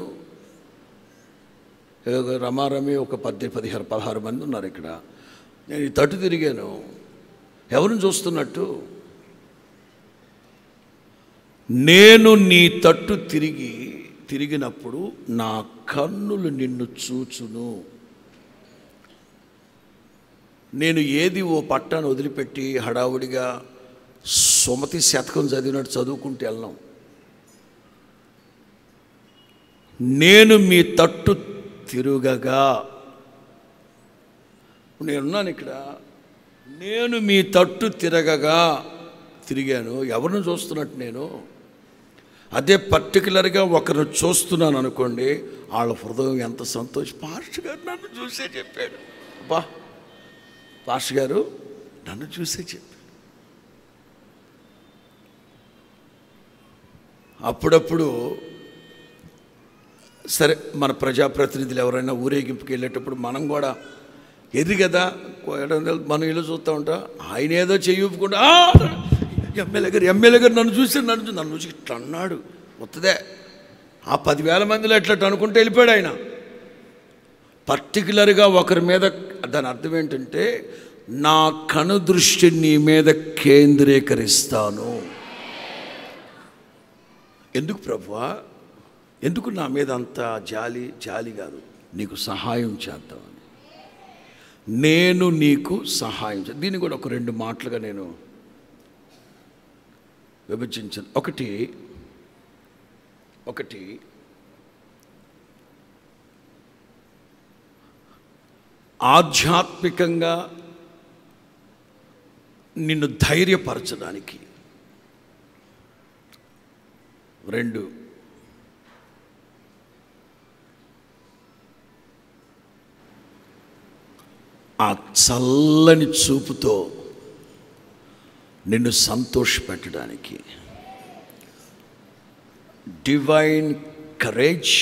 A: ఏదో రమారమి ఒక పద్దె పదిహారు పదహారు మంది ఉన్నారు ఇక్కడ నేను ఈ తట్టు తిరిగాను ఎవరిని చూస్తున్నట్టు నేను నీ తట్టు తిరిగి తిరిగినప్పుడు నా కన్నులు నిన్ను చూచును నేను ఏది ఓ పట్టాను వదిలిపెట్టి హడావుడిగా సుమతి శతకం చదివినట్టు చదువుకుంటూ వెళ్ళాం నేను మీ తట్టు తిరుగగా నేనున్నాను ఇక్కడ నేను మీ తట్టు తిరగగా తిరిగాను ఎవరిని చూస్తున్నట్టు నేను అదే పర్టికులర్గా ఒకరిని చూస్తున్నాను అనుకోండి వాళ్ళ హృదయం ఎంత సంతోష పాస్టర్ గారు నన్ను చూసే చెప్పాడు బా పాస్టర్ గారు నన్ను చూసే చెప్పాడు అప్పుడప్పుడు సరే మన ప్రజాప్రతినిధులు ఎవరైనా ఊరేగింపుకి వెళ్ళేటప్పుడు మనం కూడా ఎది కదా మనం ఇల్లు చూస్తూ ఉంటాం ఆయన ఏదో చెయ్యూపుకుంటా ఎమ్మెల్యే గారు ఎమ్మెల్యే గారు నన్ను చూసి నన్ను చూ- నన్ను చూసి ఇట్లా అన్నాడు వస్తుందే ఆ పదివేల మందిలో ఇట్లా అనుకుంటే వెళ్ళిపోయాడు ఆయన పర్టికులర్గా ఒకరి మీద దాని అర్థం ఏంటంటే నా కను దృష్టి నీ మీద కేంద్రీకరిస్తాను ఎందుకు ప్రభువా ఎందుకు నా మీద అంత జాలి జాలి కాదు నీకు సహాయం చేద్దామని నేను నీకు సహాయం చే దీన్ని కూడా ఒక రెండు మాటలుగా నేను విభజించాను ఒకటి ఒకటి ఆధ్యాత్మికంగా నిన్ను ధైర్యపరచడానికి రెండు ఆ చల్లని చూపుతో నిన్ను సంతోషపెట్టడానికి డివైన్ కరేజ్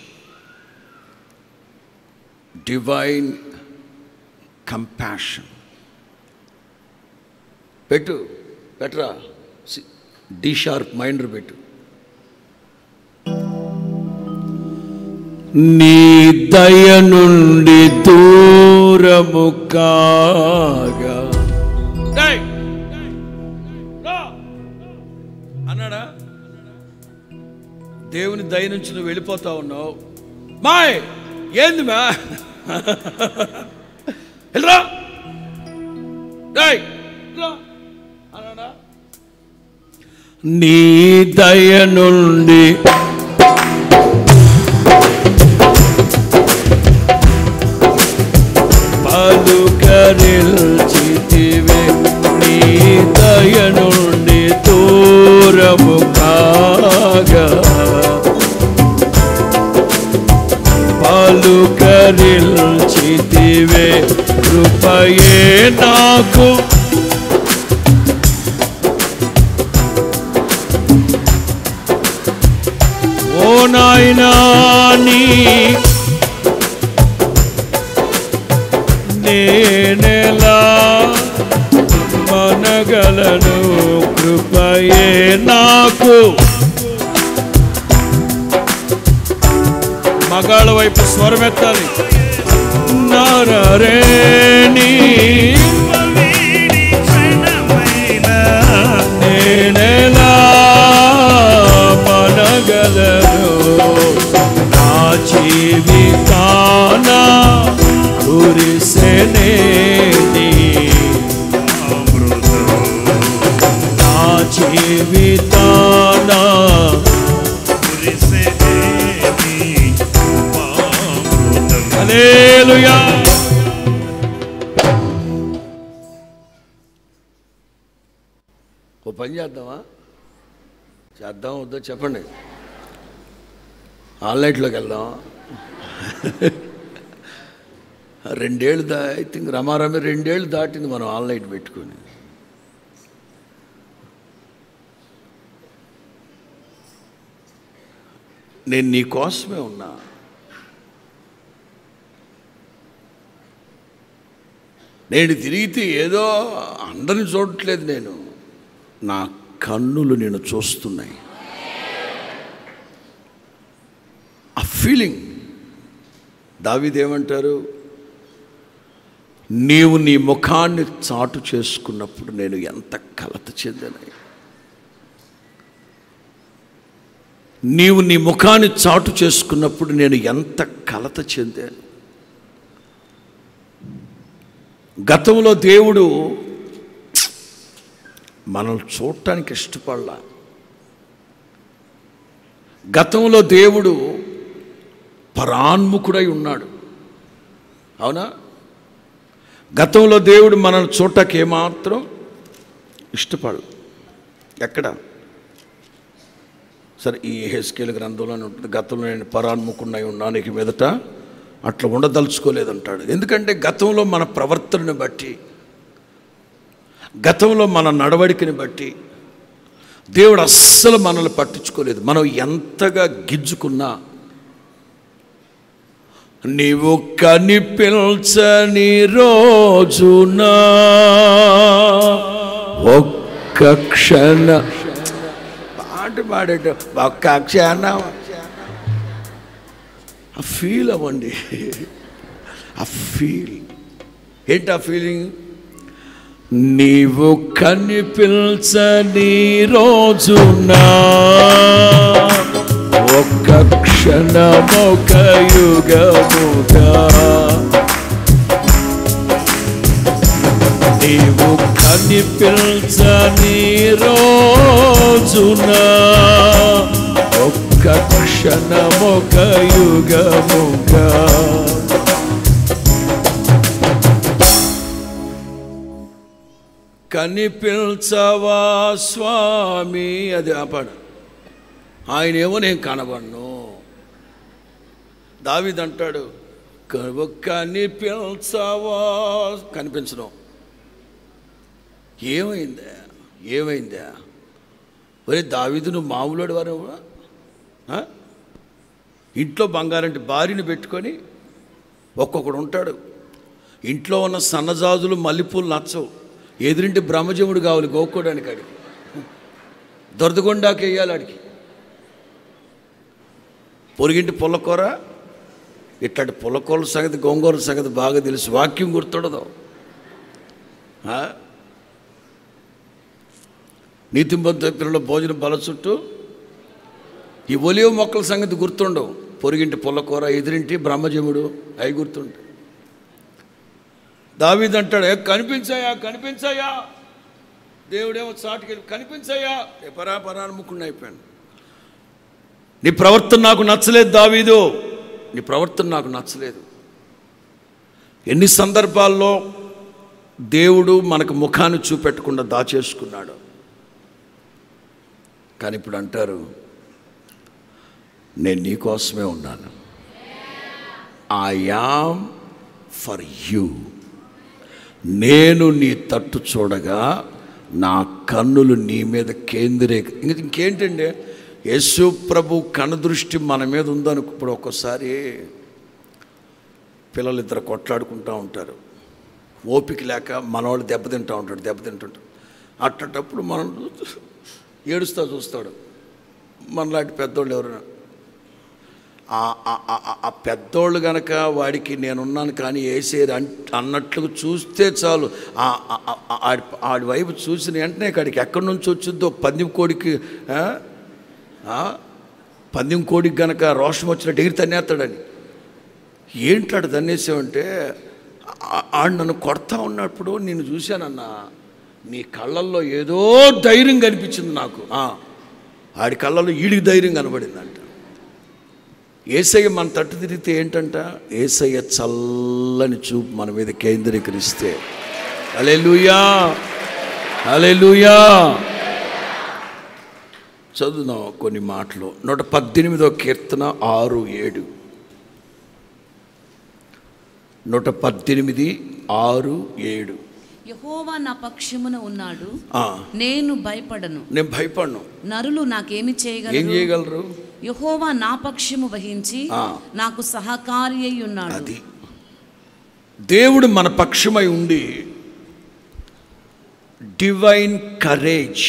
A: డివైన్ కంపాషన్ పెట్టు పెట్టరా డి షార్ప్ మైండర్ పెట్టు నీ దయ నుండి దూరము కాగా అన్నాడా దేవుని దయ నుంచి నువ్వు వెళ్ళిపోతా ఉన్నావు మాయ్ ఏంది మా వెళ్ళరా రేయ్, వెళ్ళరా. అన్నాడా? నీ దయ నుండి పలుకరిల్చితివే నీ దయ నుండి దూరము కాగా పలుకరిల్చితివే కృపయే నాకు ఓ నాయనా నీ నేనెలా మనగలను కృపయే నాకు మగాళ్ళ వైపు స్వరమెత్తాలి నరరేణి నేనెలా మనగలను నా జీవితాన కురిసెనేని నా జీవితాన హల్లెలూయా ఓ పని చేద్దామా చేద్దాం వద్దో చెప్పండి ఆన్లైన్లోకి వెళ్దాం రెండేళ్ళు దా ఐ థింక్ రమారమి రెండేళ్ళు దాటింది మనం ఆన్లైన్ పెట్టుకొని నేను నీ కోసమే ఉన్నా నేను తిరిగితే ఏదో అందరిని చూడట్లేదు నేను నా కన్నులు నేను చూస్తున్నాయి ఆ ఫీలింగ్ దావిదేమంటారు నీవు నీ ముఖాన్ని చాటు చేసుకున్నప్పుడు నేను ఎంత కలత చెందాను నీవు నీ ముఖాన్ని చాటు చేసుకున్నప్పుడు నేను ఎంత కలత చెందాను గతంలో దేవుడు మనల్ని చూడటానికి ఇష్టపడలా గతంలో దేవుడు పరాన్ముఖుడై ఉన్నాడు అవునా గతంలో దేవుడు మనల్ని చూడటానికి ఏమాత్రం ఇష్టపడ ఎక్కడ సరే ఈ హెస్కేల్ గ్రంథంలోనే ఉంటుంది గతంలో నేను పరాన్ముఖుడినై ఉన్నాను ఇక మీదట అట్లా ఉండదలుచుకోలేదంటాడు ఎందుకంటే గతంలో మన ప్రవర్తనని బట్టి గతంలో మన నడవడికని బట్టి దేవుడు అస్సలు మనల్ని పట్టించుకోలేదు మనం ఎంతగా గిజ్జుకున్నా నీవు కనిపించని రోజున ఒక్క క్షణ పాట పాడేట ఒక్క క్షణ ఆ ఫీల్ అవ్వండి ఆ ఫీల్ ఏంటి ఆ ఫీలింగ్ నీవు కనిపించని రోజునా ఒక్క క్షణమొక యుగముగా నీవు కనిపించని రోజునా ఒక్క క్షణమొక యుగముగా కనిపించవా స్వామి అది ఆపాడు ఆయనేమో నేను కనబడను దావిదంటాడు "క- కనిపించవా కనిపించడం ఏమైందా ఏమైందా ఒరే దావిదు నువ్వు మామూలుడు వారు ఇంట్లో బంగారంటి భార్యని పెట్టుకొని ఒక్కొక్కడు ఉంటాడు ఇంట్లో ఉన్న సన్నజాజులు మల్లెపూలు నచ్చవు ఎదురింటి బ్రహ్మజముడు కావాలి గోక్కోడానికి ఆడికి దొరదగొండాకి వేయాలి ఆడికి పొరిగింటి పుల్లకూర ఇట్లాంటి పుల్లకూర సంగతి గోంగూర సంగతి బాగా తెలుసు వాక్యం గుర్తుండదు ఆ? నీతింబద్ధ పిల్లల భోజనం బల చుట్టూ ఈ ఒలివ మొక్కల సంగతి గుర్తుండవు పొరిగింటి పుల్లకూర ఎదురింటి బ్రహ్మజముడు అవి గుర్తుంటాయి దావీదు అంటాడు "ఏ, కనిపించాయా కనిపించాయా దేవుడేమో చాటుకి వెళ్ళి కనిపించాయా ఏ పరా పరా ముకుండా అయిపోయాను నీ ప్రవర్తన నాకు నచ్చలేదు దావీదు నీ ప్రవర్తన నాకు నచ్చలేదు ఎన్ని సందర్భాల్లో దేవుడు మనకు ముఖాన్ని చూపెట్టకుండా దాచేసుకున్నాడు కానీ ఇప్పుడు అంటారు నేను నీకోసమే ఉన్నాను ఐ యామ్ ఫర్ యూ నేను నీ తట్టు చూడగా నా కన్నులు నీ మీద కేంద్రీ ఇంక ఇంకేంటండి యేసు ప్రభు కనుదృష్టి మన మీద ఉందనుకో ఇప్పుడు ఒక్కోసారి పిల్లలు ఇద్దరు కొట్లాడుకుంటూ ఉంటారు ఓపిక లేక మనవాళ్ళు దెబ్బతింటూ ఉంటాడు దెబ్బతింటుంటాడు అట్టటప్పుడు మనం ఏడుస్తా చూస్తాడు మనలాంటి పెద్దోళ్ళు ఎవరైనా ఆ- ఆ- ఆ- ఆ- ఆ పెద్దోళ్ళు గనక వాడికి నేనున్నాను కానీ వేసేరు అన్నట్లు చూస్తే చాలు ఆ- ఆ- ఆ- ఆ- ఆడి ఆడి వైపు చూసిన వెంటనే కాడికి ఎక్కడి నుంచి వచ్చిందో పందెం కోడికి ఆ? ఆ? పందెం కోడికి గనక రోషం వచ్చినట్టు ఎగిరి తన్నేస్తాడని ఏంటాడు తన్నేసావంటే ఆ- ఆడు నన్ను కొడతా ఉన్నప్పుడు నేను చూశానన్నా నీ కళ్ళల్లో ఏదో ధైర్యం కనిపించింది నాకు ఆ, ఆడి కళ్ళల్లో ఈడికి ధైర్యం కనబడిందంట ఏసయ్య మన తట్టు తిరిగితే ఏంటంట ఏసయ్య చల్లని చూపు మన మీద కేంద్రీకరిస్తే అలెలుయా అలెలుయా చదువుదాం కొన్ని మాటలు నూట పద్దెనిమిదో కీర్తన ఆరు ఏడు నూట పద్దెనిమిది ఆరు ఏడు
B: యహోవా నా పక్షమున ఉన్నాడు
A: ఆ,
B: నేను భయపడను
A: నేను భయపడను
B: నరులు నాకేమి
A: ఏం
B: చేయగలరు
A: చేయగలరు
B: యహోవా నా పక్షము వహించి
A: ఆ.
B: నాకు సహకారి అయి ఉన్నాడు
A: అది దేవుడు మన పక్షమై ఉండి డివైన్ కరేజ్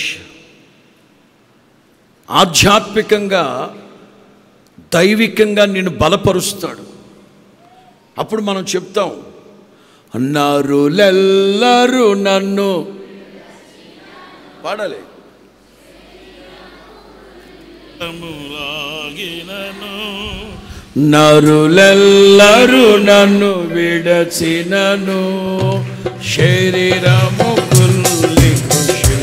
A: ఆధ్యాత్మికంగా దైవికంగా నిన్ను బలపరుస్తాడు అప్పుడు మనం చెప్తాం నరులెల్లరూ నన్ను పాడాలి
C: లాగినను
A: నరులెల్లరూ నన్ను విడచినను శరీరము కుల్లి కృషి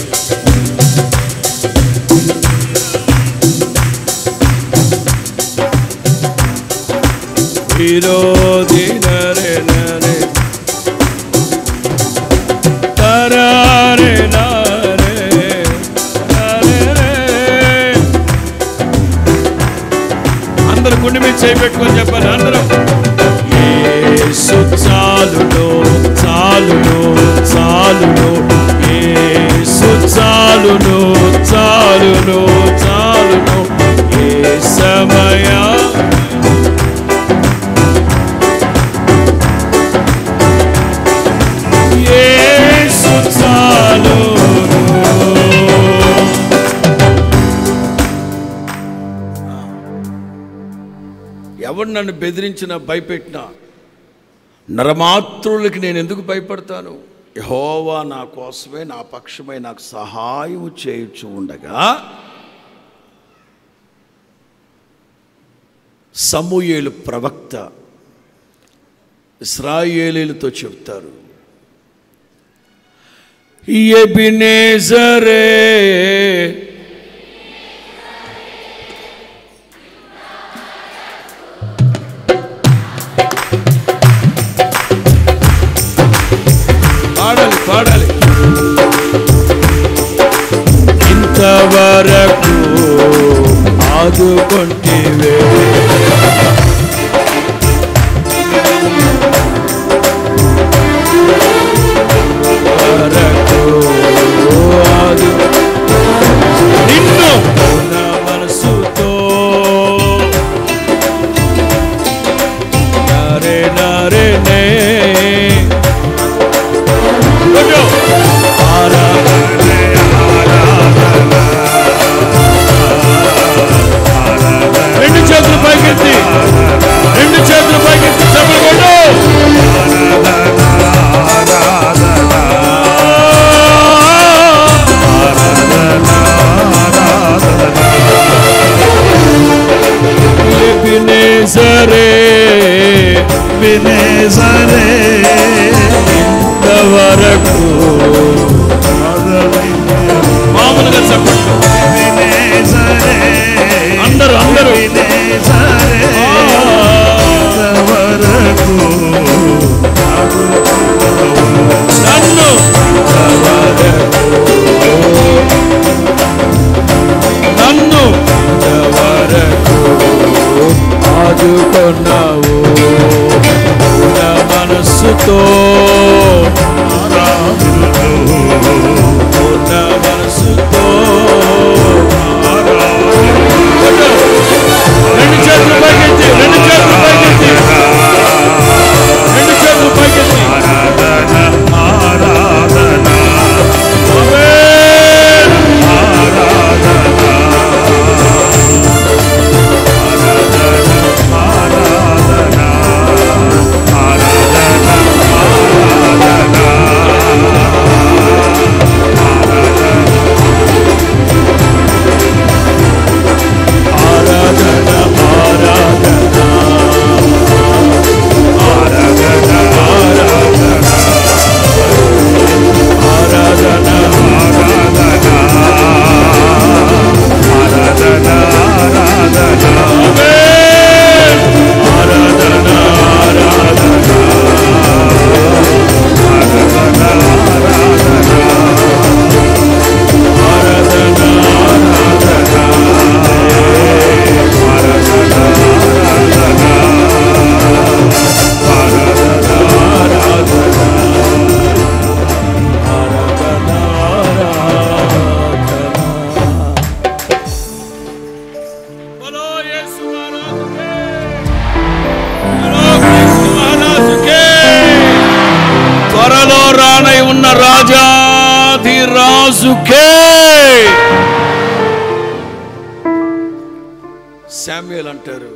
A: విరోధి నరే నరే తరారే నారే నరే రే. అందరూ గుండె మీద చేయి పెట్టుకొని చెప్పాలి అందరూ యేసు చాలును చాలును చాలును యేసు చాలును చాలును చాలును ఏ సమయ యేసు చాలును ఎవడు నన్ను బెదిరించినా భయపెట్టినా నరమాత్రులకి నేను ఎందుకు భయపడతాను యహోవా నా కోసమే నా పక్షమై నాకు సహాయం చేయుచు ఉండగా సమూయేలు ప్రవక్త ఇస్రాయేలీలతో చెప్తారు ఎబినేజరే పాడాలి పాడాలి ఇంతవరకు ఆదుకొంటివే వరకు ఆదు నిన్ను నా మనసుతో నరే నరే నే కొట్టు. ఆరాధన, ఆరాధన, ఆరాధన. రెండు ఎబినేజరే
C: వినేసరే
A: ఇంతవరకు మామూలుగా చెప్పండి
C: వినేసరే
A: అందరూ అందరూ
C: వినేసరే ఇంతవరకు
A: నన్ను నన్ను ఇంతవరకు ఆదుకున్నావు నా మనస్సుతో నా మనస్సుతో రెండు చేతులు పైకెత్తి రెండు చేతులు పైకెత్తి రెండు చేతులు పైకెత్తి
C: ఆరాధన ఆరాధన
A: ఆమేన్. ఆరాధన ఆరాధన ఆరాధన ఆరాధన ఆరాధన ఆమేన్. ఆరాధన ఆరాధన ఆరాధన बोलो यीशु महाराज के बोलो क्रिस्तु महाराज के త్వరలో రానై ఉన్న రాజాది రాజుకే శామ్యుల్ అంటారు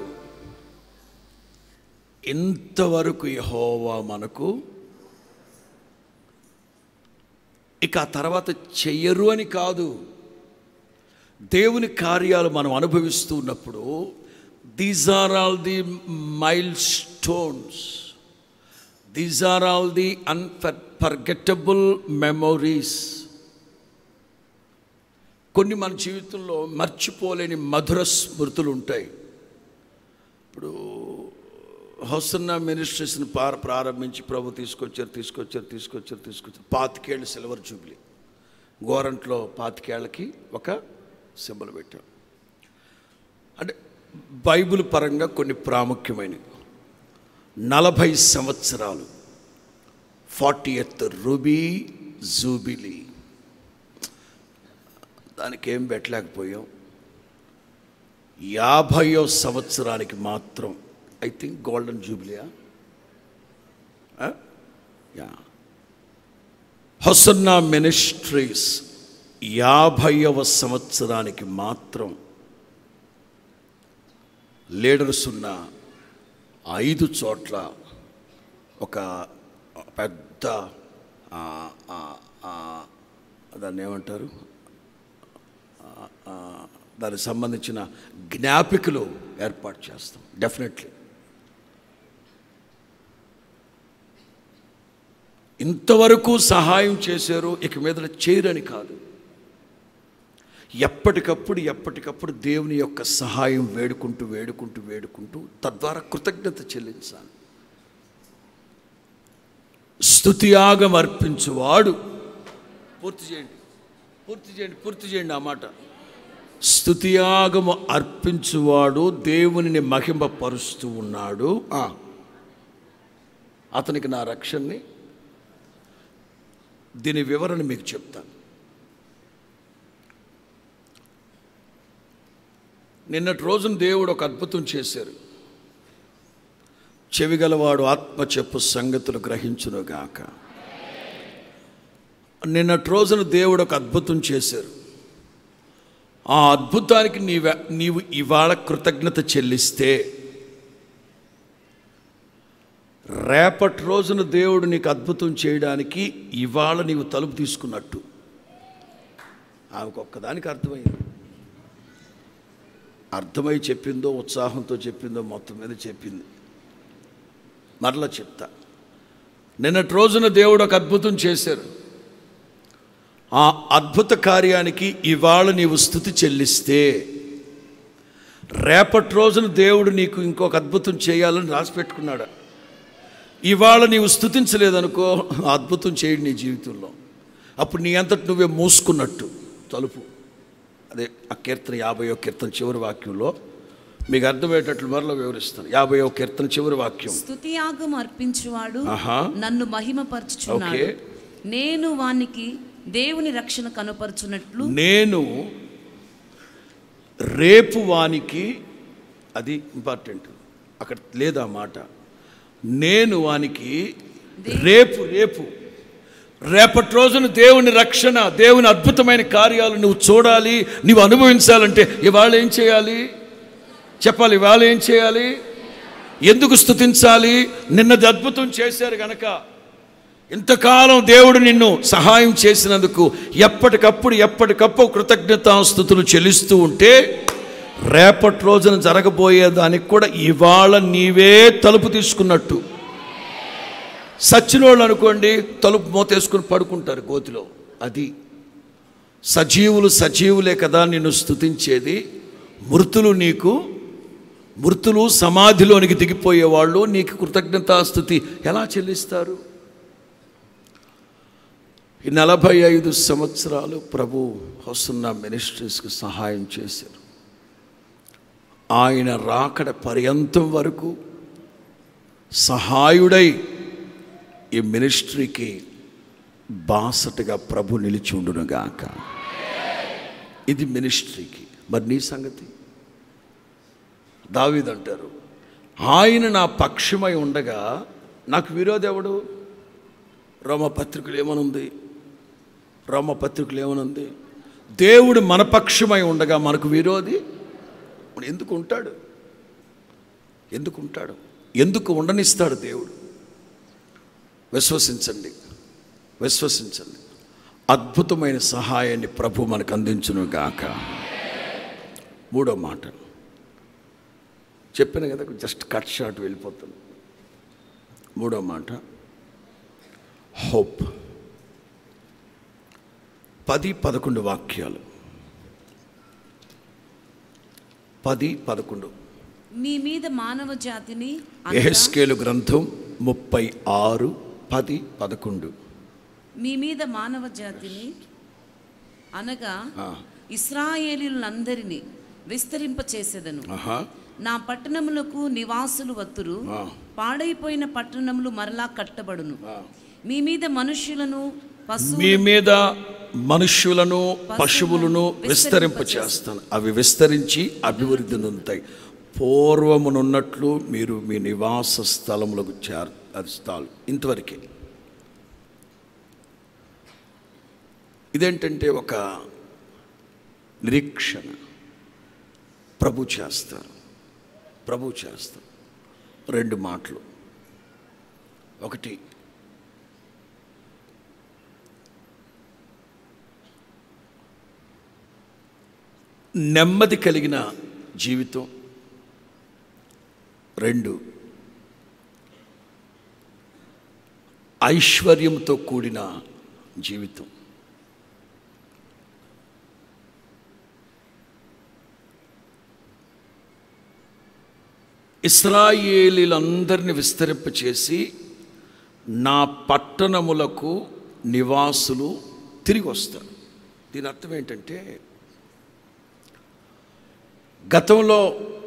A: ఇంతవరకు యహోవా మనకు ఇక ఆ తర్వాత చెయ్యరు అని కాదు దేవుని కార్యాలు మనం అనుభవిస్తూ ఉన్నప్పుడు these are all the milestones these are all the unforgettable memories కొన్ని మన జీవితంలో మర్చిపోలేని మధుర స్మృతులు ఉంటాయి ఇప్పుడు హౌసన్న మినిస్ట్రీస్ని పార ప్రారంభించి ప్రభు తీసుకొచ్చారు తీసుకొచ్చారు తీసుకొచ్చారు తీసుకొచ్చారు పాతికేళ్ళు సిల్వర్ జూబ్లీ గోరంట్లో పాతికేళ్ళకి ఒక సింబల్ పెట్టాం అంటే బైబిల్ పరంగా కొన్ని ప్రాముఖ్యమైనవి నలభై సంవత్సరాలు ఫార్టీ ఎత్ రూబీ జూబిలీ దానికి ఏం పెట్టలేకపోయాం యాభయో సంవత్సరానికి మాత్రం ఐ థింక్ గోల్డెన్ జూబిలియా యా హొసన్నా మినిస్ట్రీస్ యాభైవ సంవత్సరానికి మాత్రం లీడర్స్ ఉన్న ఐదు చోట్ల ఒక పెద్ద ఆ, ఆ, ఆ, దాన్ని ఏమంటారు ఆ, ఆ, దానికి సంబంధించిన జ్ఞాపికలు ఏర్పాటు చేస్తాం డెఫినెట్లీ ఇంతవరకు సహాయం చేశారు ఇక మీద చేయరని కాదు ఎప్పటికప్పుడు ఎప్పటికప్పుడు దేవుని యొక్క సహాయం వేడుకుంటూ వేడుకుంటూ వేడుకుంటూ తద్వారా కృతజ్ఞత చెల్లించాలి స్తుతియాగం అర్పించువాడు పూర్తి చేయండి పూర్తి చేయండి పూర్తి చేయండి ఆ మాట స్తుతియాగము అర్పించువాడు దేవునిని మహింపరుస్తూ ఉన్నాడు ఆ. అతనికి నా రక్షణని దీని వివరణ మీకు చెప్తాను నిన్నటి రోజున దేవుడు ఒక అద్భుతం చేశారు చెవిగలవాడు ఆత్మ చెప్పు సంగతులు గ్రహించునుగాక నిన్నటి రోజున దేవుడు ఒక అద్భుతం చేశారు ఆ అద్భుతానికి నీవె నీవు ఇవాళ కృతజ్ఞత చెల్లిస్తే రేపటి రోజున దేవుడు నీకు అద్భుతం చేయడానికి ఇవాళ నీవు తలుపు తీసుకున్నట్టు ఆమెకు ఒక్కదానికి అర్థమైంది అర్థమై చెప్పిందో ఉత్సాహంతో చెప్పిందో మొత్తం మీద చెప్పింది మరలా చెప్తా నిన్నటి రోజున దేవుడు ఒక అద్భుతం చేశారు ఆ అద్భుత కార్యానికి ఇవాళ నీవు స్థుతి చెల్లిస్తే రేపటి రోజున దేవుడు నీకు ఇంకొక అద్భుతం చేయాలని రాసి పెట్టుకున్నాడు ఇవాళ నీవు స్థుతించలేదనుకో ఆ అద్భుతం చేయడు నీ జీవితంలో అప్పుడు నీ అంతటి నువ్వే మూసుకున్నట్టు తలుపు అదే ఆ కీర్తన యాభయో కీర్తన చివరి వాక్యంలో మీకు అర్థమయ్యేటట్లు మరలా వివరిస్తాను యాభయో కీర్తన చివరి వాక్యం
B: స్తుతియాగం అర్పించువాడు
A: ఆహా.
B: నన్ను మహిమపరచుచున్నాడు
A: ఓకే.
B: నేను వానికి దేవుని రక్షణ కనుపరచునట్లు
A: నేను రేపు వానికి అది ఇంపార్టెంట్ అక్కడ లేదా మాట నేను వానికి రేపు రేపు రేపటి రోజున దేవుని రక్షణ దేవుని అద్భుతమైన కార్యాలు నువ్వు చూడాలి నువ్వు అనుభవించాలంటే ఇవాళ ఏం చేయాలి చెప్పాలి ఇవాళ ఏం చేయాలి ఎందుకు స్థుతించాలి నిన్నది అద్భుతం చేశారు గనక ఇంతకాలం దేవుడు నిన్ను సహాయం చేసినందుకు ఎప్పటికప్పుడు ఎప్పటికప్పుడు కృతజ్ఞతాస్థుతులు చెల్లిస్తూ ఉంటే రేపటి రోజున జరగబోయే దానికి కూడా ఇవాళ నీవే తలుపు తీసుకున్నట్టు సచ్చినోళ్ళు అనుకోండి తలుపు మోతేసుకుని పడుకుంటారు గోతిలో అది సజీవులు సజీవులే కదా నిన్ను స్తుతించేది మృతులు నీకు మృతులు సమాధిలోనికి దిగిపోయేవాళ్ళు నీకు కృతజ్ఞతాస్థుతి ఎలా చెల్లిస్తారు ఈ నలభై ఐదు సంవత్సరాలు ప్రభు వస్తున్న మినిస్ట్రీస్కి సహాయం చేశారు ఆయన రాకడ పర్యంతం వరకు సహాయుడై ఈ మినిస్ట్రీకి బాసటగా ప్రభు నిలిచి ఉండునుగాక ఇది మినిస్ట్రీకి మరి నీ సంగతి దావీదంటారు ఆయన నా పక్షమై ఉండగా నాకు విరోధెవడు రోమపత్రికలు ఏమనుంది రోమపత్రికలు ఏమనుంది దేవుడు మన పక్షమై ఉండగా మనకు విరోధి మరి ఎందుకు ఉంటాడు ఎందుకు ఉంటాడు ఎందుకు ఉండనిస్తాడు దేవుడు విశ్వసించండి విశ్వసించండి అద్భుతమైన సహాయాన్ని ప్రభు మనకు అందించును గాక మూడో మాట చెప్పాను కదా జస్ట్ కట్ షాట్ వెళ్ళిపోతాను మూడో మాట హోప్ పది పదకొండు వాక్యాలు పది పదకొండు
B: మీ మీద మానవ జాతిని అనగా
A: ఎహెస్కేలు గ్రంథం ముప్పై ఆరు పది పదకొండు
B: మీ మీద మానవ జాతిని అనగా
A: ఆ.
B: ఇస్రాయేలీలందరినీ విస్తరింప చేసేదను
A: ఆహా
B: నా పట్టణములకు నివాసులు వత్తురు
A: ఆ.
B: పాడైపోయిన పట్టణములు మరలా కట్టబడును
A: ఆ.
B: మీ మీద మనుష్యులను పశువు
A: మీ మీద మనుష్యులను పశువులను విస్తరింప చేస్తాను అవి విస్తరించి అభివృద్ధి నొందుతాయి పూర్వమునున్నట్లు మీరు మీ నివాస స్థలములకు చేర్చాలి ఇంతవరకే ఇదేంటంటే ఒక నిరీక్షణ ప్రభు చేస్తారు ప్రభు చేస్తారు రెండు మాటలు ఒకటి నెమ్మది కలిగిన జీవితం రెండు ఐశ్వర్యంతో కూడిన జీవితం ఇస్రాయేలీలందరిని విస్తరింపచేసి నా పట్టణములకు నివాసులు తిరిగి వస్తారు దీని అర్థం ఏంటంటే గతంలో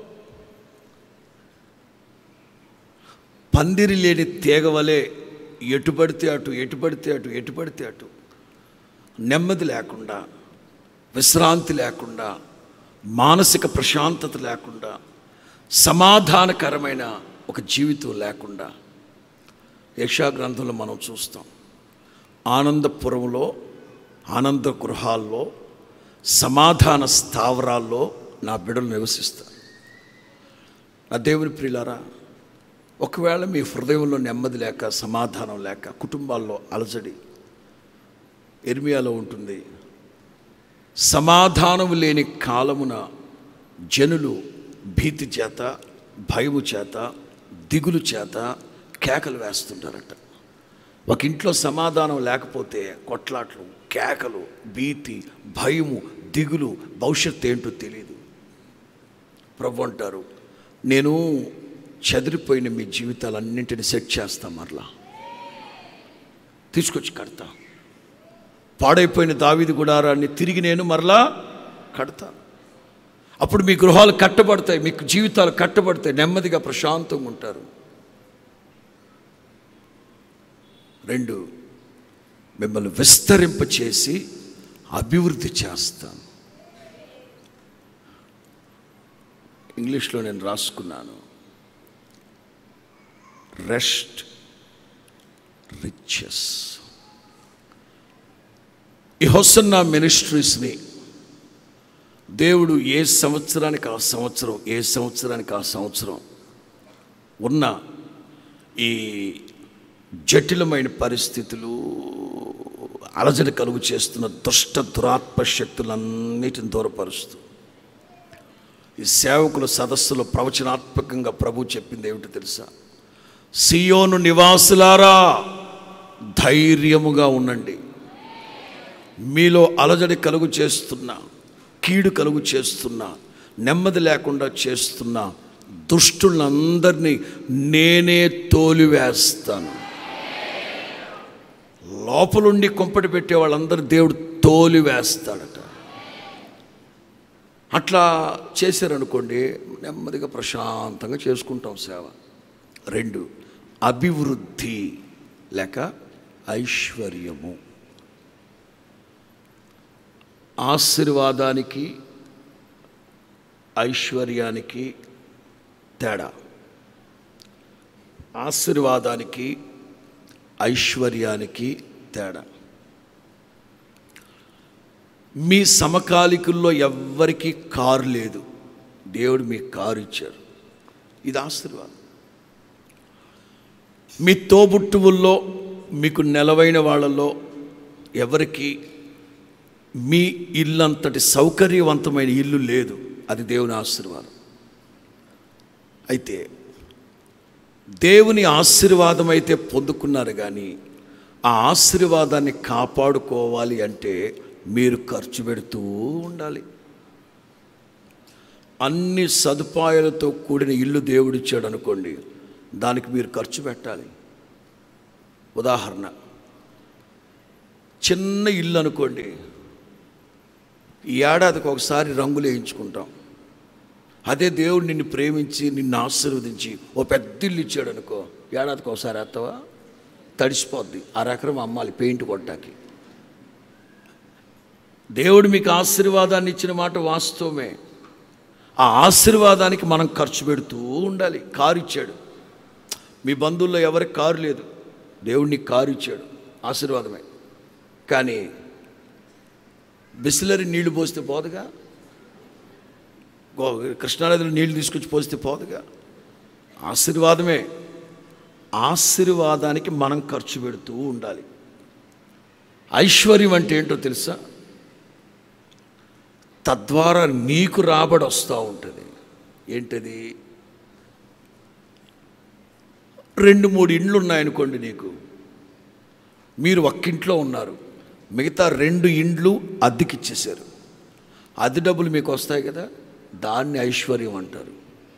A: పందిరి లేని తీగ వలె ఎటు పడితే అటు ఎటు పడితే అటు ఎటు పడితే అటు నెమ్మది లేకుండా విశ్రాంతి లేకుండా మానసిక ప్రశాంతత లేకుండా సమాధానకరమైన ఒక జీవితం లేకుండా యక్షా గ్రంథంలో మనం చూస్తాం ఆనందపురంలో ఆనంద గృహాల్లో సమాధాన స్థావరాల్లో నా బిడలు నివసిస్తారు నా దేవుని ప్రియులారా ఒకవేళ మీ హృదయంలో నెమ్మది లేక సమాధానం లేక కుటుంబాల్లో అలజడి ఎర్మియాలో ఉంటుంది సమాధానం లేని కాలమున జనులు భీతి చేత భయము చేత దిగులు చేత కేకలు వేస్తుంటారట ఒక ఇంట్లో సమాధానం లేకపోతే కొట్లాట్లు కేకలు భీతి భయము దిగులు భవిష్యత్తు ఏంటో తెలియదు ప్రభు అంటారు నేను చెదిరిపోయిన మీ జీవితాలన్నింటిని సెట్ చేస్తా మరలా తీసుకొచ్చి కడతా పాడైపోయిన దావీది గుడారాన్ని తిరిగి నేను మరలా కడతాను అప్పుడు మీ గృహాలు కట్టబడతాయి మీకు జీవితాలు కట్టబడతాయి నెమ్మదిగా ప్రశాంతంగా ఉంటారు రెండు మిమ్మల్ని విస్తరింపచేసి అభివృద్ధి చేస్తాను ఇంగ్లీష్లో నేను రాసుకున్నాను రెస్ట్ రిచెస్ ఈ హొసన్న మినిస్ట్రీస్ని దేవుడు ఏ సంవత్సరానికి ఆ సంవత్సరం ఏ సంవత్సరానికి ఆ సంవత్సరం ఉన్న ఈ జటిలమైన పరిస్థితులు అలజడి కలుగు చేస్తున్న దుష్ట దురాత్మ శక్తులన్నిటిని దూరపరుస్తూ ఈ సేవకుల సదస్సులో ప్రవచనాత్మకంగా ప్రభు చెప్పింది ఏమిటో తెలుసా సియోను నివాసులారా ధైర్యముగా ఉండండి మీలో అలజడి కలుగు చేస్తున్నా కీడు కలుగు చేస్తున్నా నెమ్మది లేకుండా చేస్తున్నా దుష్టులందరినీ నేనే తోలివేస్తాను లోపలుండి కుంపటి పెట్టే వాళ్ళందరూ దేవుడు తోలివేస్తాడట అట్లా చేశారనుకోండి నెమ్మదిగా ప్రశాంతంగా చేసుకుంటాం సేవ రెండు అభివృద్ధి లేక ఐశ్వర్యము ఆశీర్వాదానికి ఐశ్వర్యానికి తేడా ఆశీర్వాదానికి ఐశ్వర్యానికి తేడా మీ సమకాలికుల్లో ఎవ్వరికీ కారు లేదు దేవుడు మీకు కారు ఇచ్చారు ఇది ఆశీర్వాదం మీ తోబుట్టువుల్లో మీకు నెలవైన వాళ్ళలో ఎవరికి మీ ఇల్లంతటి సౌకర్యవంతమైన ఇల్లు లేదు అది దేవుని ఆశీర్వాదం అయితే దేవుని ఆశీర్వాదం అయితే పొందుకున్నారు కానీ ఆ ఆశీర్వాదాన్ని కాపాడుకోవాలి అంటే మీరు ఖర్చు పెడుతూ ఉండాలి అన్ని సదుపాయాలతో కూడిన ఇల్లు దేవుడిచ్చాడు అనుకోండి దానికి మీరు ఖర్చు పెట్టాలి ఉదాహరణ చిన్న ఇల్లు అనుకోండి ఈ ఏడాదికి ఒకసారి రంగులు వేయించుకుంటాం అదే దేవుడు నిన్ను ప్రేమించి నిన్ను ఆశీర్వదించి ఓ పెద్ద ఇల్లు ఇచ్చాడు అనుకో ఏడాదికి ఒకసారి వేస్తావా తడిసిపోద్ది ఆ రకం అమ్మాలి పెయింట్ కొట్టాకి దేవుడు మీకు ఆశీర్వాదాన్ని ఇచ్చిన మాట వాస్తవమే ఆ ఆశీర్వాదానికి మనం ఖర్చు పెడుతూ ఉండాలి కారు ఇచ్చాడు మీ బంధువుల్లో ఎవరికి కారు లేదు దేవుడు నీకు కారు ఇచ్చాడు ఆశీర్వాదమే కానీ బిస్లరీ నీళ్లు పోస్తే పోదుగా గో కృష్ణానదిలో నీళ్లు తీసుకొచ్చి పోస్తే పోదుగా ఆశీర్వాదమే ఆశీర్వాదానికి మనం ఖర్చు పెడుతూ ఉండాలి ఐశ్వర్యం అంటే ఏంటో తెలుసా తద్వారా నీకు రాబడి వస్తూ ఉంటుంది ఏంటది రెండు మూడు ఇండ్లు ఉన్నాయనుకోండి నీకు మీరు ఒక్కింట్లో ఉన్నారు మిగతా రెండు ఇండ్లు అద్దెకిచ్చేశారు అద్దె డబ్బులు మీకు వస్తాయి కదా దాన్ని ఐశ్వర్యం అంటారు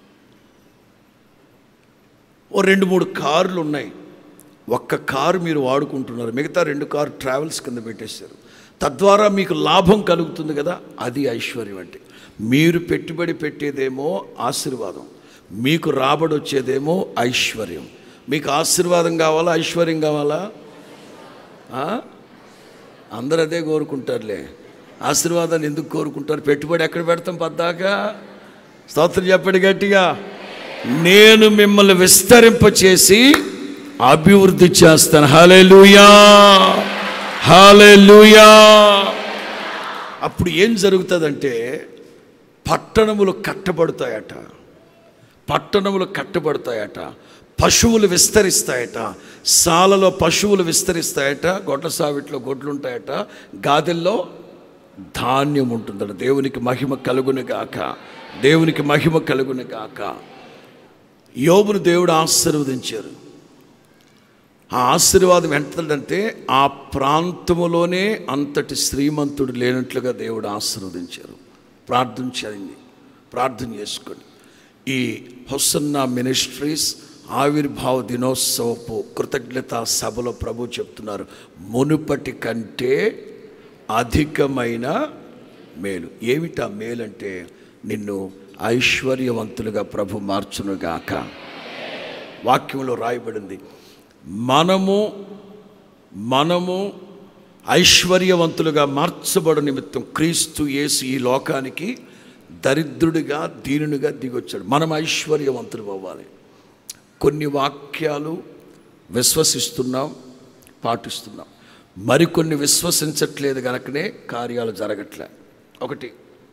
A: ఓ రెండు మూడు కార్లు ఉన్నాయి ఒక్క కారు మీరు వాడుకుంటున్నారు మిగతా రెండు కారు ట్రావెల్స్ కింద పెట్టేశారు తద్వారా మీకు లాభం కలుగుతుంది కదా అది ఐశ్వర్యం అంటే మీరు పెట్టుబడి పెట్టేదేమో ఆశీర్వాదం మీకు రాబడి వచ్చేదేమో ఐశ్వర్యం మీకు ఆశీర్వాదం కావాలా ఐశ్వర్యం కావాలా ఆ? అందరూ అదే కోరుకుంటారులే ఆశీర్వాదాన్ని ఎందుకు కోరుకుంటారు పెట్టుబడి ఎక్కడ పెడతాం పద్దాకా స్తోత్రం చెప్పండి గట్టిగా నేను మిమ్మల్ని విస్తరింపచేసి అభివృద్ధి చేస్తాను హాలేలుయా హాలేలుయా అప్పుడు ఏం జరుగుతుందంటే పట్టణములు కట్టబడతాయట పట్టణములు కట్టబడతాయట పశువులు విస్తరిస్తాయట సాలలో పశువులు విస్తరిస్తాయట గొడ్ల సావిట్లో గొడ్లు ఉంటాయట గాదెల్లో ధాన్యం ఉంటుందట దేవునికి మహిమ కలుగును గాక దేవునికి మహిమ కలుగును గాక యోబును దేవుడు ఆశీర్వదించారు ఆ ఆశీర్వాదం ఎంతంటే ఆ ప్రాంతములోనే అంతటి శ్రీమంతుడు లేనట్లుగా దేవుడు ఆశీర్వదించారు ప్రార్థన చేయండి ప్రార్థన చేసుకోండి ఈ హొసన్న మినిస్ట్రీస్ ఆవిర్భావ దినోత్సవపు కృతజ్ఞత సభలో ప్రభు చెప్తున్నారు మునుపటి కంటే అధికమైన మేలు ఏమిటా మేలు అంటే నిన్ను ఐశ్వర్యవంతులుగా ప్రభు మార్చునుగాక వాక్యంలో రాయబడింది మనము మనము ఐశ్వర్యవంతులుగా మార్చబడు నిమిత్తం క్రీస్తు యేసు ఈ లోకానికి దరిద్రుడిగా దీనునిగా దిగొచ్చాడు మనం ఐశ్వర్యవంతులు అవ్వాలి కొన్ని వాక్యాలు విశ్వసిస్తున్నాం పాటిస్తున్నాం మరికొన్ని విశ్వసించట్లేదు గనకనే కార్యాలు జరగట్లే ఒకటి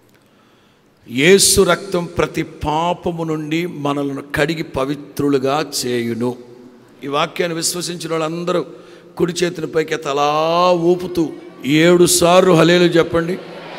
A: యేసు రక్తం ప్రతి పాపము నుండి మనలను కడిగి పవిత్రులుగా చేయును ఈ వాక్యాన్ని విశ్వసించిన వాళ్ళందరూ కుడి చేతిని పైకి తలా ఊపుతూ ఏడు సార్లు హలేలు చెప్పండి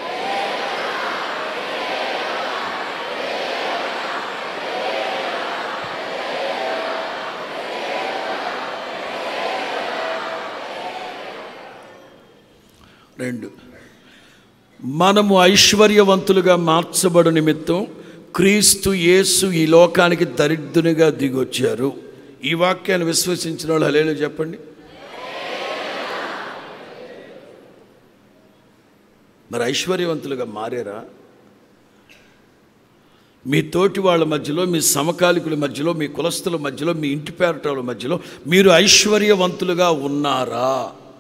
A: రెండు మనము ఐశ్వర్యవంతులుగా మార్చబడు నిమిత్తం క్రీస్తు యేసు ఈ లోకానికి దరిద్రునిగా దిగొచ్చారు ఈ వాక్యాన్ని విశ్వసించిన వాళ్ళు హలేలు చెప్పండి మరి ఐశ్వర్యవంతులుగా మారారా మీ తోటి వాళ్ళ మధ్యలో మీ సమకాలికుల మధ్యలో మీ కులస్తుల మధ్యలో మీ ఇంటి పేరటాల మధ్యలో మీరు ఐశ్వర్యవంతులుగా ఉన్నారా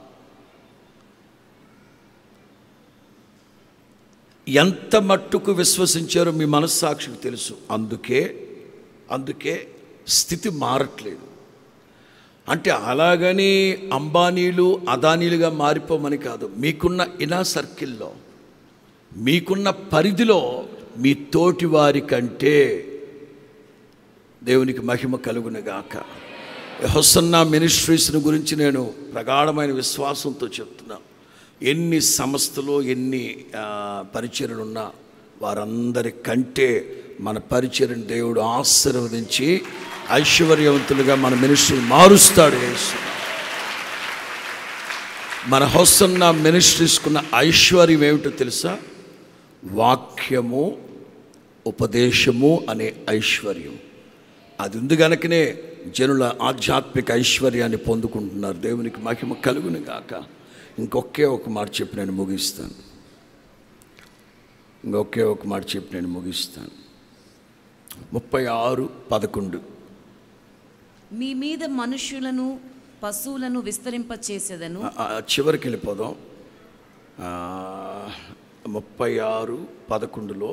A: ఎంత మట్టుకు విశ్వసించారో మీ మనస్సాక్షికి తెలుసు అందుకే అందుకే స్థితి మారట్లేదు అంటే అలాగని అంబానీలు అదానీలుగా మారిపోమని కాదు మీకున్న ఇనా సర్కిల్లో మీకున్న పరిధిలో మీ తోటి వారి కంటే దేవునికి మహిమ కలుగునుగాక హొసన్న మినిస్ట్రీస్ని గురించి నేను ప్రగాఢమైన విశ్వాసంతో చెప్తున్నా ఎన్ని సంస్థలు ఎన్ని ఆ, పరిచర్యలు ఉన్నా వారందరి కంటే మన పరిచర్యను దేవుడు ఆశీర్వదించి ఐశ్వర్యవంతులుగా మన మినిస్ట్రీ మారుస్తాడు యేసు మన హొసన్న మినిస్ట్రీస్కున్న ఐశ్వర్యం ఏమిటో తెలుసా వాక్యము ఉపదేశము అనే ఐశ్వర్యం అది ఉంది గనకనే జనుల ఆధ్యాత్మిక ఐశ్వర్యాన్ని పొందుకుంటున్నారు దేవునికి మహిమ కలుగును గాక ఇంకొకే ఒక మాట చెప్పి నేను ముగిస్తాను ఇంకొకే ఒక మాట చెప్పి నేను ముగిస్తాను ముప్పై ఆరు పదకొండు
B: మీ మీద మనుష్యులను పశువులను విస్తరింపచేసేదను
A: ఆ, ఆ, చివరికి వెళ్ళిపోదాం ఆ, ముప్పై ఆరు పదకొండులో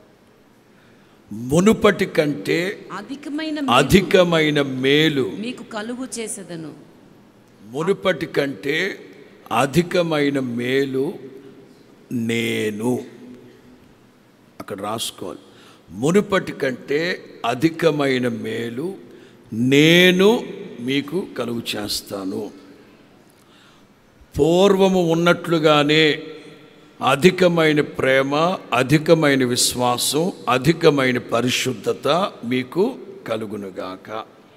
A: మునుపటి కంటే
B: అధికమైన మేలు
A: అధికమైన మేలు
B: మీకు కలుగు చేసేదను
A: మునుపటి కంటే అధికమైన మేలు నేను అక్కడ రాసుకోవాలి మునుపటి కంటే అధికమైన మేలు నేను మీకు కలుగు చేస్తాను పూర్వము ఉన్నట్లుగానే అధికమైన ప్రేమ అధికమైన విశ్వాసం అధికమైన పరిశుద్ధత మీకు కలుగునుగాక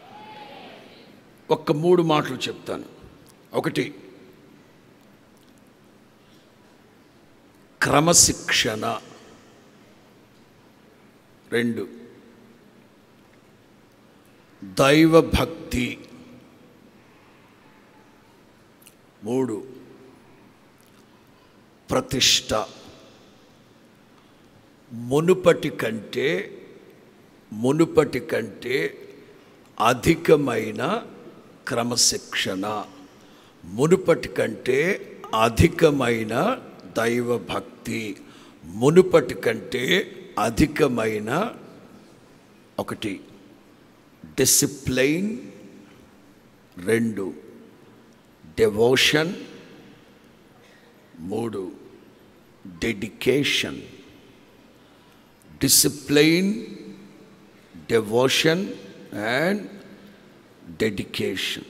A: ఒక్క మూడు మాటలు చెప్తాను ఒకటి క్రమశిక్షణ రెండు దైవభక్తి మూడు ప్రతిష్ట మునుపటి కంటే మునుపటి కంటే అధికమైన క్రమశిక్షణ మునుపటి కంటే అధికమైన దైవభక్తి మునుపటి కంటే అధికమైన ఒకటి డిసిప్లైన్ రెండు డెవోషన్ మూడు dedication discipline devotion and dedication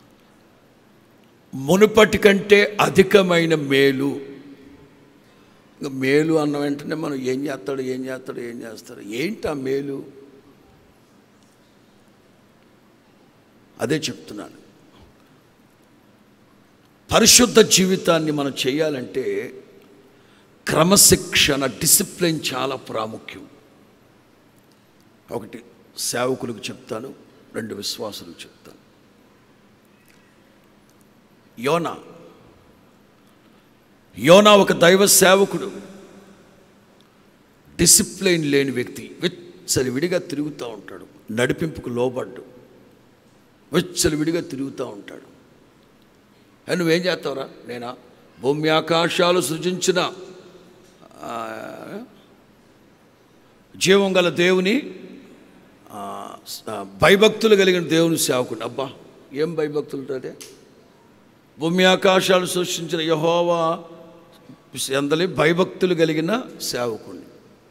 A: మునుపటి కంటే అధికమైన మేలు ఇంకా మేలు అన్న వెంటనే మనం ఏం చేస్తాడు ఏం చేస్తాడు ఏం చేస్తాడు ఏంటి ఆ మేలు అదే చెప్తున్నాను పరిశుద్ధ జీవితాన్ని మనం చేయాలంటే క్రమశిక్షణ డిసిప్లిన్ చాలా ప్రాముఖ్యం ఒకటి సేవకులకు చెప్తాను రెండు విశ్వాసులకు చెప్తాను యోనా యోనా ఒక దైవ సేవకుడు డిసిప్లైన్ లేని వ్యక్తి విచ్చలివిడిగా తిరుగుతూ ఉంటాడు నడిపింపుకు లోబడ్డు విచ్చలివిడిగా తిరుగుతూ ఉంటాడు "ఏ, నువ్వేం చేస్తావురా నేనా భూమి ఆకాశాలు సృజించిన ఆ, జీవం గల దేవుని ఆ, ఆ, భయభక్తులు కలిగిన దేవుని సేవకుడు అబ్బా ఏం భయభక్తులు అదే భూమి ఆకాశాలు సృష్టించిన యహోవా ఎందలి భయభక్తులు కలిగిన సేవకుడిని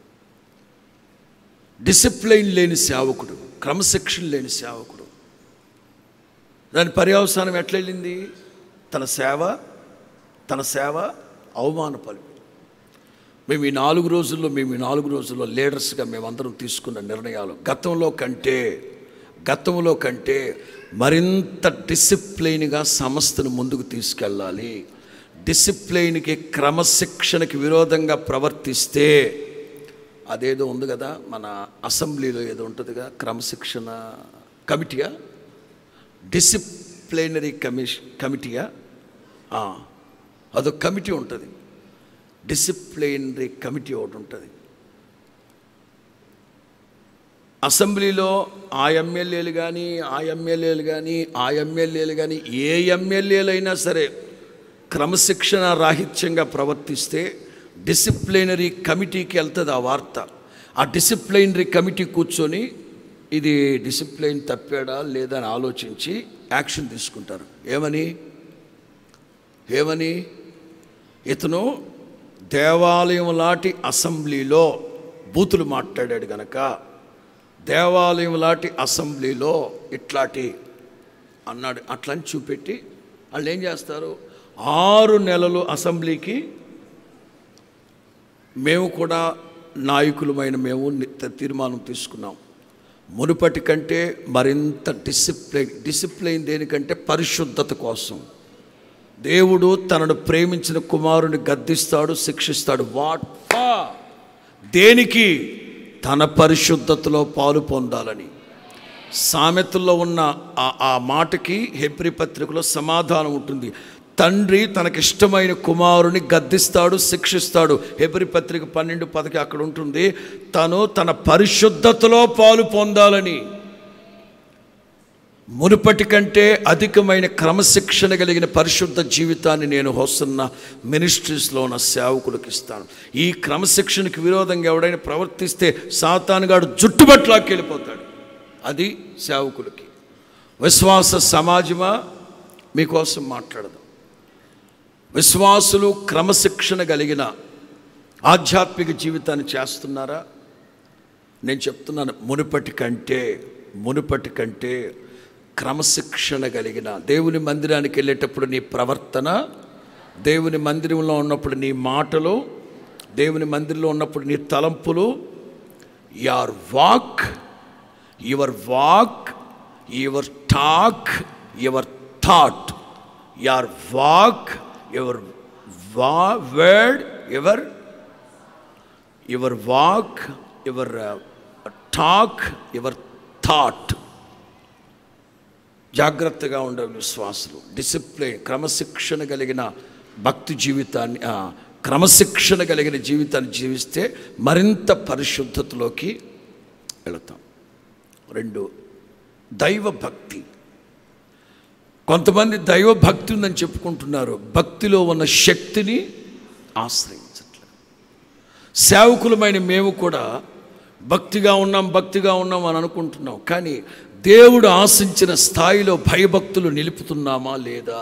A: డిసిప్లైన్ లేని సేవకుడు క్రమశిక్షణ లేని సేవకుడు దాని పర్యవసానం ఎట్లా వెళ్ళింది తన సేవ తన సేవ అవమానపలి మేము ఈ నాలుగు రోజుల్లో మేము ఈ నాలుగు రోజుల్లో లీడర్స్గా మేమందరం తీసుకున్న నిర్ణయాలు గతంలో కంటే గతంలో కంటే మరింత డిసిప్లైన్గా సంస్థను ముందుకు తీసుకెళ్ళాలి డిసిప్లైన్కి క్రమశిక్షణకి విరోధంగా ప్రవర్తిస్తే అదేదో ఉంది కదా మన అసెంబ్లీలో ఏదో ఉంటుందిగా క్రమశిక్షణ కమిటీయా డిసిప్లినరీ కమిష్ కమిటీయా ఆ, అదొక కమిటీ ఉంటుంది డిసిప్లినరీ కమిటీ ఒకటి ఉంటుంది అసెంబ్లీలో ఆ ఎమ్మెల్యేలు కానీ ఆ ఎమ్మెల్యేలు కానీ ఆ ఎమ్మెల్యేలు కానీ ఏ ఎమ్మెల్యేలు అయినా సరే క్రమశిక్షణ రాహిత్యంగా ప్రవర్తిస్తే డిసిప్లినరీ కమిటీకి వెళ్తుంది ఆ వార్త ఆ డిసిప్లినరీ కమిటీ కూర్చొని ఇది డిసిప్లైన్ తప్పాడా లేదా అని ఆలోచించి యాక్షన్ తీసుకుంటారు ఏమని ఏమని ఇతను దేవాలయం లాంటి అసెంబ్లీలో బూతులు మాట్లాడాడు గనక దేవాలయం లాంటి అసెంబ్లీలో ఇట్లాంటి అన్నాడు అట్లని చూపెట్టి వాళ్ళు ఏం చేస్తారు ఆరు నెలలు అసెంబ్లీకి మేము కూడా నాయకులమైన మేము ని- తీర్మానం తీసుకున్నాం మునుపటి కంటే మరింత డిసిప్లైన్ డిసిప్లైన్ దేనికంటే పరిశుద్ధత కోసం దేవుడు తనను ప్రేమించిన కుమారుని గద్దిస్తాడు శిక్షిస్తాడు వాట్ దేనికి తన పరిశుద్ధతలో పాలు పొందాలని సామెతల్లో ఉన్న ఆ ఆ మాటకి హెబ్రి పత్రికలో సమాధానం ఉంటుంది తండ్రి తనకిష్టమైన కుమారుని గద్దిస్తాడు శిక్షిస్తాడు హెబ్రి పత్రిక పన్నెండు పదకి అక్కడ ఉంటుంది తను తన పరిశుద్ధతలో పాలు పొందాలని మునుపటి కంటే అధికమైన క్రమశిక్షణ కలిగిన పరిశుద్ధ జీవితాన్ని నేను వస్తున్న మినిస్ట్రీస్లో ఉన్న సేవకులకు ఇస్తాను ఈ క్రమశిక్షణకి విరోధంగా ఎవడైనా ప్రవర్తిస్తే సాతానుగాడు జుట్టుబట్లాకి వెళ్ళిపోతాడు అది సేవకులకి విశ్వాస సమాజమా మీకోసం మాట్లాడదాం విశ్వాసులు క్రమశిక్షణ కలిగిన ఆధ్యాత్మిక జీవితాన్ని చేస్తున్నారా నేను చెప్తున్నాను మునుపటి కంటే మునుపటి కంటే క్రమశిక్షణ కలిగిన దేవుని మందిరానికి వెళ్ళేటప్పుడు నీ ప్రవర్తన దేవుని మందిరంలో ఉన్నప్పుడు నీ మాటలు దేవుని మందిరంలో ఉన్నప్పుడు నీ తలంపులు your walk your walk your talk your thought your walk యువర్ వా word your your walk your talk your thought జాగ్రత్తగా ఉండే విశ్వాసులు డిసిప్లిన్ క్రమశిక్షణ కలిగిన భక్తి జీవితాన్ని ఆ, క్రమశిక్షణ కలిగిన జీవితాన్ని జీవిస్తే మరింత పరిశుద్ధతలోకి వెళతాం రెండు దైవ భక్తి కొంతమంది దైవ భక్తి ఉందని చెప్పుకుంటున్నారు భక్తిలో ఉన్న శక్తిని ఆశ్రయించట్లేదు సేవకులమైన మేము కూడా భక్తిగా ఉన్నాం భక్తిగా ఉన్నాం అని అనుకుంటున్నాం కానీ దేవుడు ఆశించిన స్థాయిలో భయభక్తులు నిలుపుతున్నామా లేదా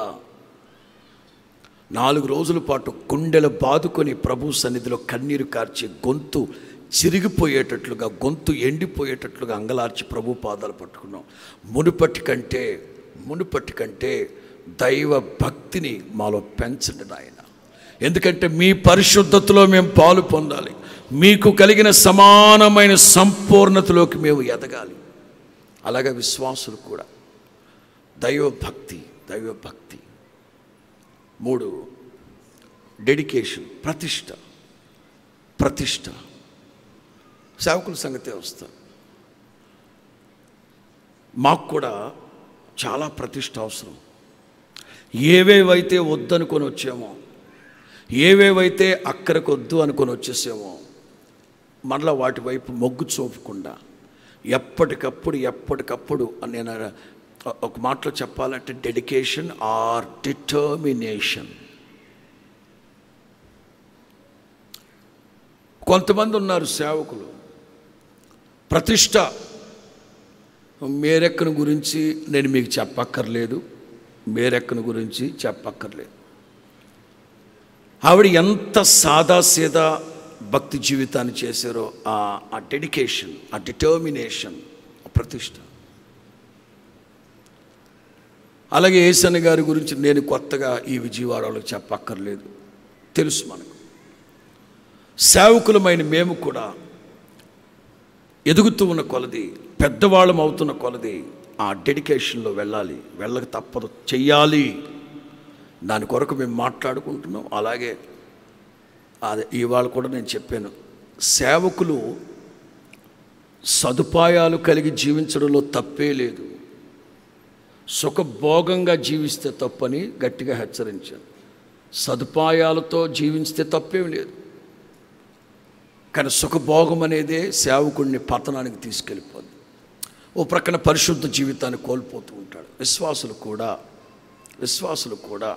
A: నాలుగు రోజుల పాటు గుండెలు బాదుకొని ప్రభు సన్నిధిలో కన్నీరు కార్చి గొంతు చిరిగిపోయేటట్లుగా గొంతు ఎండిపోయేటట్లుగా అంగలార్చి ప్రభు పాదాలు పట్టుకున్నాం మునుపటి కంటే మునుపటి కంటే దైవ భక్తిని మాలో పెంచండి నాయన ఎందుకంటే మీ పరిశుద్ధతలో మేము పాలు పొందాలి మీకు కలిగిన సమానమైన సంపూర్ణతలోకి మేము ఎదగాలి అలాగే విశ్వాసులు కూడా దైవభక్తి దైవభక్తి మూడు డెడికేషన్ ప్రతిష్ట ప్రతిష్ట సేవకుల సంగతే వస్తా మాకు కూడా చాలా ప్రతిష్ట అవసరం ఏవేవైతే వద్దనుకొని వచ్చామో ఏవేవైతే అక్కడికి వద్దు అనుకొని వచ్చేసామో మరలా వాటి వైపు మొగ్గు చూపకుండా ఎప్పటికప్పుడు ఎప్పటికప్పుడు నేను ఒక మాటలో చెప్పాలంటే డెడికేషన్ ఆర్ డిటర్మినేషన్ కొంతమంది ఉన్నారు సేవకులు ప్రతిష్ట మేరెక్కను గురించి నేను మీకు చెప్పక్కర్లేదు మేరెక్కను గురించి చెప్పక్కర్లేదు ఆవిడ ఎంత సాదాసీదా భక్తి జీవితాన్ని చేశారో ఆ ఆ డెడికేషన్ ఆ డిటర్మినేషన్ ఆ ప్రతిష్ట అలాగే ఏసన్న గారి గురించి నేను కొత్తగా ఈ విజయవాడలో చెప్పక్కర్లేదు తెలుసు మనకు సేవకులమైన మేము కూడా ఎదుగుతూ ఉన్న కొలది పెద్దవాళ్ళం అవుతున్న కొలది ఆ డెడికేషన్లో వెళ్ళాలి వెళ్ళక తప్పదు చెయ్యాలి దాని కొరకు మేము మాట్లాడుకుంటున్నాం అలాగే అది ఇవాళ కూడా నేను చెప్పాను సేవకులు సదుపాయాలు కలిగి జీవించడంలో తప్పే లేదు సుఖభోగంగా జీవిస్తే తప్పని గట్టిగా హెచ్చరించాను సదుపాయాలతో జీవిస్తే తప్పేం లేదు కానీ సుఖభోగం అనేదే సేవకుడిని పతనానికి తీసుకెళ్ళిపోద్ది ఓ ప్రక్కన పరిశుద్ధ జీవితాన్ని కోల్పోతూ ఉంటాడు విశ్వాసులు కూడా విశ్వాసులు కూడా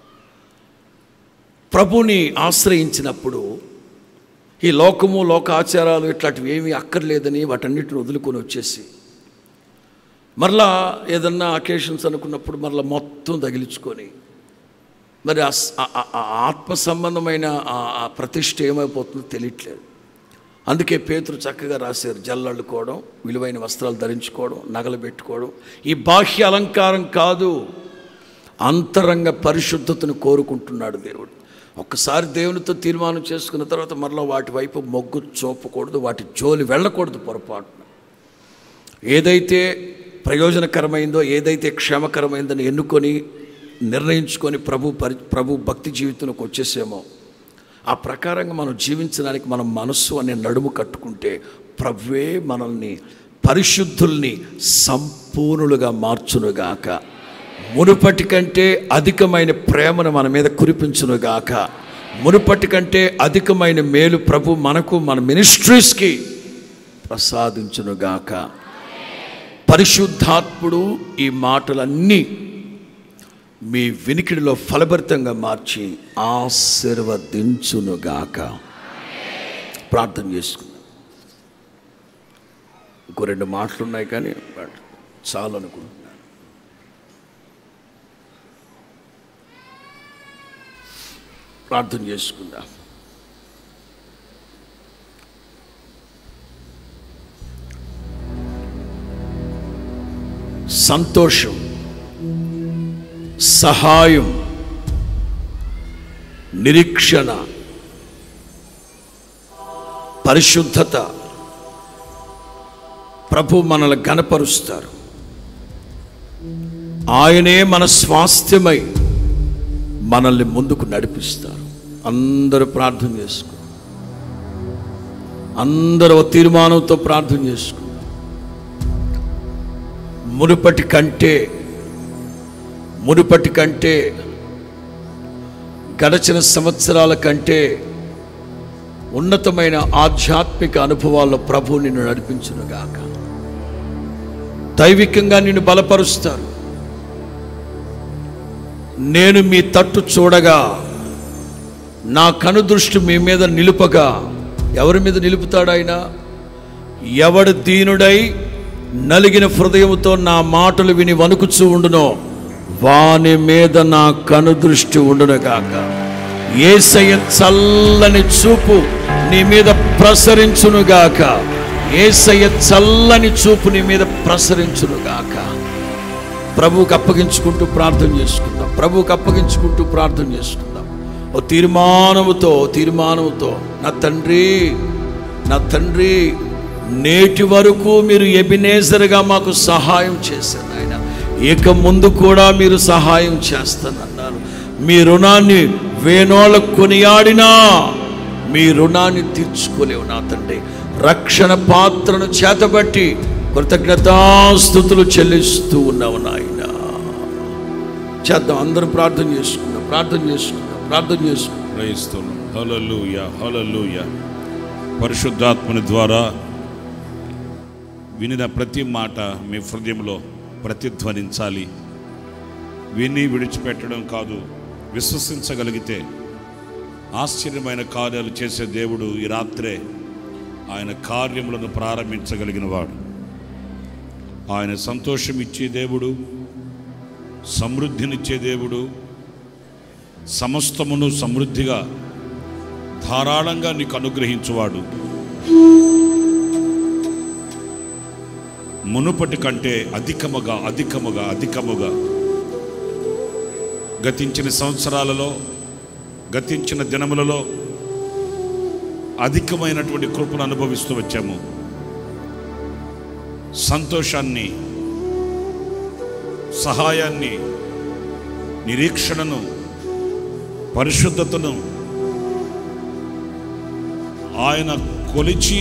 A: ప్రభుని ఆశ్రయించినప్పుడు ఈ లోకము లోక ఆచారాలు ఇట్లాంటివి ఏమీ అక్కర్లేదని వాటన్నిటిని వదులుకొని వచ్చేసి మరలా ఏదన్నా అకేషన్స్ అనుకున్నప్పుడు మరలా మొత్తం తగిలించుకొని మరి ఆ స- ఆ- ఆ- ఆ ఆత్మ సంబంధమైన ఆ- ఆ ప్రతిష్ట ఏమైపోతుందో తెలియట్లేదు అందుకే పేతురు చక్కగా రాశారు జల్లళ్ళుకోవడం విలువైన వస్త్రాలు ధరించుకోవడం నగలు పెట్టుకోవడం ఈ బాహ్య అలంకారం కాదు అంతరంగ పరిశుద్ధతను కోరుకుంటున్నాడు దేవుడు ఒక్కసారి దేవునితో తీర్మానం చేసుకున్న తర్వాత మరలా వాటి వైపు మొగ్గు చూపకూడదు వాటి జోలి వెళ్ళకూడదు పొరపాటున ఏదైతే ప్రయోజనకరమైందో ఏదైతే క్షేమకరమైందని ఎన్నుకొని నిర్ణయించుకొని ప్రభు పరి ప్రభు భక్తి జీవితంలోకి వచ్చేసామో ఆ ప్రకారంగా మనం జీవించడానికి మన మనస్సు అనే నడుము కట్టుకుంటే ప్రభువే మనల్ని పరిశుద్ధుల్ని సంపూర్ణులుగా మార్చునుగాక మునుపటి కంటే అధికమైన ప్రేమను మన మీద కురిపించునుగాక మునుపటి కంటే అధికమైన మేలు ప్రభు మనకు మన మినిస్ట్రీస్కి ప్రసాదించునుగాక పరిశుద్ధాత్ముడు ఈ మాటలన్నీ మీ వినికిడిలో ఫలభరితంగా మార్చి ఆశీర్వదించునుగాక ప్రార్థన చేసుకుందాం ఇంకో రెండు మాటలు ఉన్నాయి కానీ చాలు అనుకుంటున్నాను ప్రార్థన చేసుకుందాం సంతోషం సహాయం నిరీక్షణ పరిశుద్ధత ప్రభు మనల్ని గనపరుస్తారు ఆయనే మన స్వాస్థ్యమై మనల్ని ముందుకు నడిపిస్తారు అందరూ ప్రార్థన చేసుకో అందరూ ఒక తీర్మానంతో ప్రార్థన చేసుకో మునుపటి కంటే మునుపటి కంటే గడచిన సంవత్సరాల కంటే ఉన్నతమైన ఆధ్యాత్మిక అనుభవాల్లో ప్రభు నిన్ను నడిపించునుగాక దైవికంగా నిన్ను బలపరుస్తారు నేను మీ తట్టు చూడగా నా కనుదృష్టి మీ మీద నిలుపగా ఎవరి మీద నిలుపుతాడు ఆయన ఎవడు దీనుడై నలిగిన హృదయముతో నా మాటలు విని వణుకుచూ ఉండునో వాని మీద నా కనుదృష్టి ఉండునుగాక ఏసయ్య చల్లని చూపు నీ మీద ప్రసరించునుగాక ఏసయ్య చల్లని చూపు నీ మీద ప్రసరించునుగాక ప్రభువుకి అప్పగించుకుంటూ ప్రార్థన చేసుకుందాం ప్రభువుకి అప్పగించుకుంటూ ప్రార్థన చేసుకుందాం ఓ తీర్మానముతో తీర్మానముతో నా తండ్రి నా తండ్రి నేటి వరకు మీరు ఎబినేజర్గా మాకు సహాయం చేశారు ఆయన ఇక ముందు కూడా మీరు సహాయం చేస్తానన్నారు మీ రుణాన్ని వేణోళ్ళకు కొనియాడినా మీ రుణాన్ని తీర్చుకోలేవు నా తండ్రి రక్షణ పాత్రను చేతబట్టి కృతజ్ఞతాస్థుతులు చెల్లిస్తూ ఉన్నావు నాయన చేద్దాం అందరం ప్రార్థన చేసుకుందాం ప్రార్థన చేసుకుందాం ప్రార్థన చేసుకుందాం
C: ప్రయిస్తున్నాం హలలుయ హలలుయ పరిశుద్ధాత్మని ద్వారా వినిన ప్రతి మాట మీ హృదయంలో ప్రతిధ్వనించాలి విని విడిచిపెట్టడం కాదు విశ్వసించగలిగితే ఆశ్చర్యమైన కార్యాలు చేసే దేవుడు ఈ రాత్రే ఆయన కార్యములను ప్రారంభించగలిగిన వాడు ఆయన సంతోషం ఇచ్చే దేవుడు సమృద్ధినిచ్చే దేవుడు సమస్తమును సమృద్ధిగా ధారాళంగా నీకు అనుగ్రహించువాడు మునుపటి కంటే అధికముగా అధికముగా అధికముగా గతించిన సంవత్సరాలలో గతించిన దినములలో అధికమైనటువంటి కృపను అనుభవిస్తూ వచ్చాము సంతోషాన్ని సహాయాన్ని నిరీక్షణను పరిశుద్ధతను ఆయన కొలిచి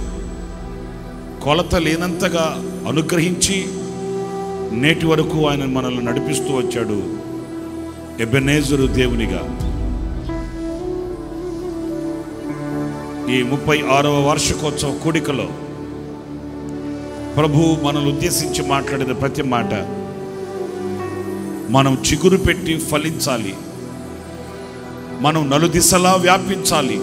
C: కొలత లేనంతగా అనుగ్రహించి నేటి వరకు ఆయన మనల్ని నడిపిస్తూ వచ్చాడు ఎబెనేజరు దేవునిగా ఈ ముప్పై ఆరవ వార్షికోత్సవ కూడికలో ప్రభు మనల్ని ఉద్దేశించి మాట్లాడిన ప్రతి మాట మనం చిగురు పెట్టి ఫలించాలి మనం నలుదిశలా వ్యాపించాలి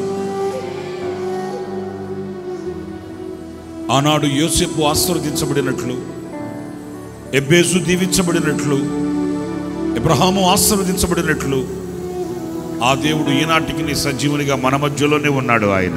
C: ఆనాడు యోసేపు ఆశీర్వదించబడినట్లు ఎబ్బేజు దీవించబడినట్లు ఇబ్రహాము ఆశీర్వదించబడినట్లు ఆ దేవుడు ఈనాటికి నీ సజీవునిగా మన మధ్యలోనే ఉన్నాడు ఆయన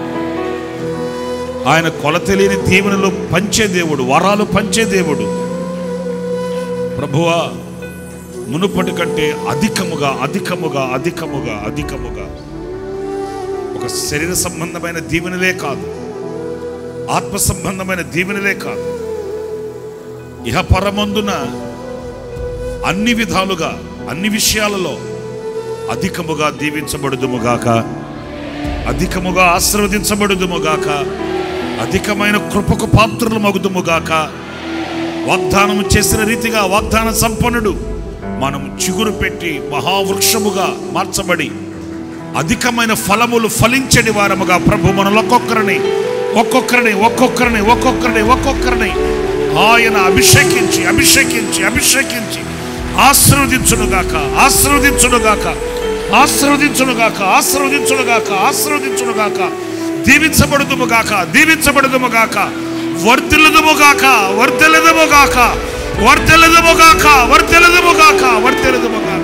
C: ఆయన కొలతలేని దీవెనలు పంచే దేవుడు వరాలు పంచే దేవుడు ప్రభువా మునుపటి కంటే అధికముగా అధికముగా అధికముగా అధికముగా ఒక శరీర సంబంధమైన దీవెనలే కాదు ఆత్మ సంబంధమైన దీవెనలే కాదు ఇహ పరమందున అన్ని విధాలుగా అన్ని విషయాలలో అధికముగా దీవించబడుదుముగాక అధికముగా ఆశీర్వదించబడుదుముగాక అధికమైన కృపకు పాత్రలు మగుదుముగాక వాగ్దానం చేసిన రీతిగా వాగ్దాన సంపన్నుడు మనం చిగురు పెట్టి మహావృక్షముగా మార్చబడి అధికమైన ఫలములు ఫలించని వారముగా ప్రభు మనలో ఒక్కొక్కరిని ఒక్కొక్కరిని ఒక్కొక్కరిని ఒక్కొక్కరిని ఒక్కొక్కరిని ఆయన అభిషేకించి అభిషేకించి అభిషేకించి ఆశీర్వదించునుగాక ఆశీర్వదించునుగాక ఆశీర్వదించునుగాక ఆశీర్వదించునుగాక ఆశీర్వదించునుగాక దీవించబడుదుముగాక దీవించబడుదుముగాక వర్ధిల్లదుముగాక వర్ధిల్లదుముగాక వర్ధిల్లదుముగాక వర్ధిల్లదుముగాక వర్ధిల్లదుముగాక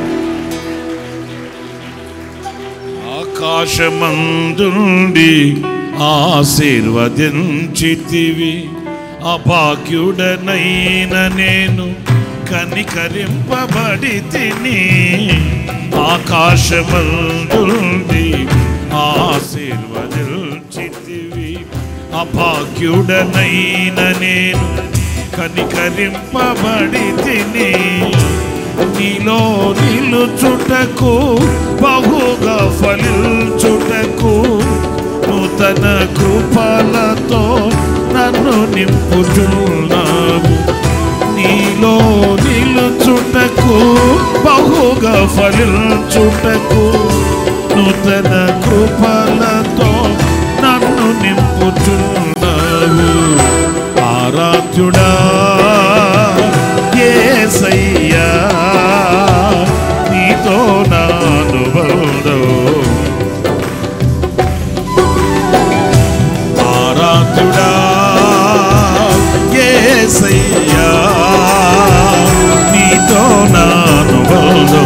C: ఆకాశమందుండి ఆశీర్వదించితివి అభాగ్యుడనైన నేను కనికరింపబడి తిని ఆకాశమందుండి ఆశీర్వదించితివి అభాగ్యుడనైన నేను కనికరింపబడి తిని నీలో నిలుచుటకు బహుగా ఫలించుటకు నూతన కృపలతో నన్ను నింపుచున్నావు నీలో నిలుచుటకు బహుగా ఫలించుటకు నూతన కృపలతో నన్ను నింపుచున్నావు ఆరాధ్యుడా యేసయ్యా నీతో నా అనుబంధం ఆరాధ్యుడా యేసయ్యా నీతో నా అనుబంధం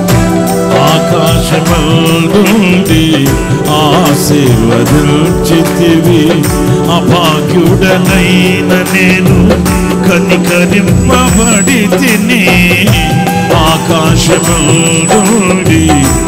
C: ఆకాశమందుంది ఆశీర్వదించితి ఉంచితివి అభాగ్యుడనైన నేను కనికరింపబడి తిని ఆకాశము నుండి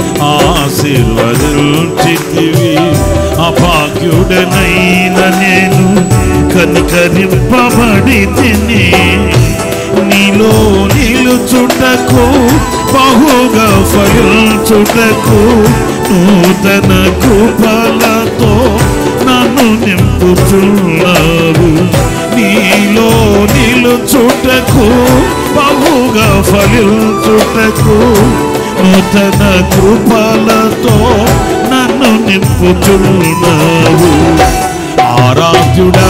C: ఆశీర్వదించితివి అభాగ్యుడనైన నేను కనికరింపబడి తిని నీలో నిలుచుటకు బహుగా ఫలించుటకు నూతన కృపలతో నన్ను నింపుచున్నావు నీలో నిలుచుటకు బహుగా ఫలించుటకు నూతన కృపలతో నన్ను నింపుచున్నావు ఆరాధ్యుడా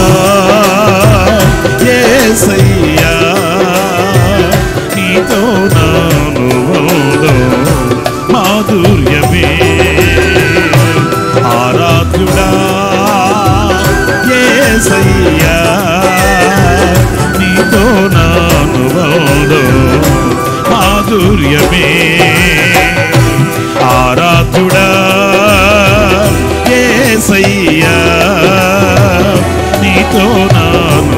C: ఏసయ్యా నీతో నాను మాధుర్యమే ఆరాధ్యుడా ఏసయ్యా నీతో నాను మాధుర్యమే ఆరాధ్యుడా ఏసయ్యా నీతో నాను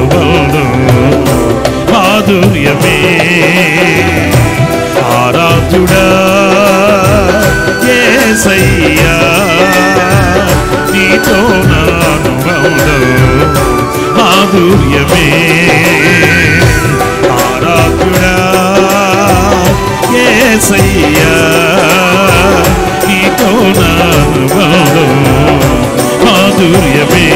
C: మాధుర్యమే ఆరాధ్యుడా ఏసయ్యా నీతో నాను మాధుర్యమే ఆరాధ్యుడా ఏసయ్యా నీతో నాను మాధుర్యమే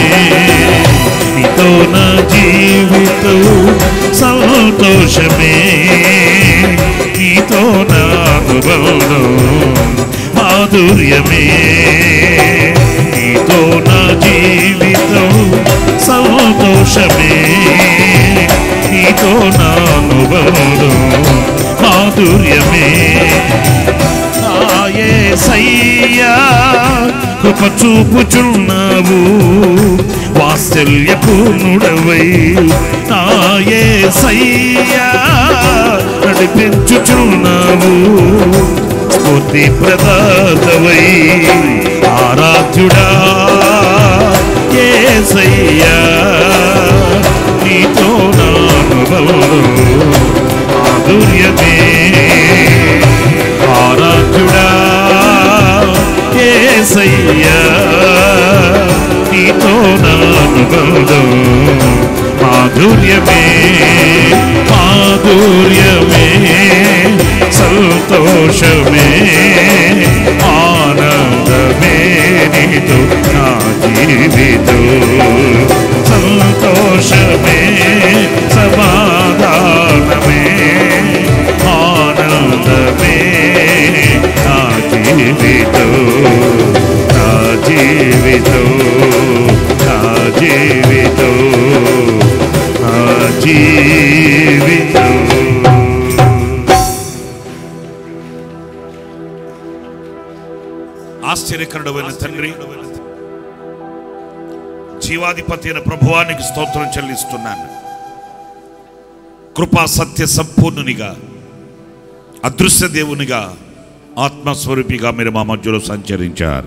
C: నీతో నా జీవితం సంతోషమే నీతో నా అనుభవం మాధుర్యమే నీతో నా జీవితం సంతోషమే నీతో నా అనుభవం మాధుర్యమే నాయే సయ్యా కృప చూపుచున్నావు వాత్సల్యపూర్ణుడవై నాయే సయ్యా నడిపించుచున్నావు స్ఫూర్తి ప్రదాతవై ఆరాధ్యుడా ఏ సయ్యా నీతో నానుభవం మాధుర్యమే ఆరాధ్యుడా ఏసయ్యా నీతో నానుబంధం మాధుర్యమే మాధుర్యమే సంతోషమే ఆనందమే నీతో నా జీవితం సంతోషమే సమాధానమే ఆనందమే నా జీవితం నా జీవితం నా జీవితం నా జీవితం ఆశ్చర్యకరుడమైన తండ్రి జీవాధిపతి అయిన ప్రభువానికి స్తోత్రం చెల్లిస్తున్నాను కృపా సత్య సంపూర్ణునిగా అదృశ్య దేవునిగా ఆత్మస్వరూపిగా మీరు మా మధ్యలో సంచరించారు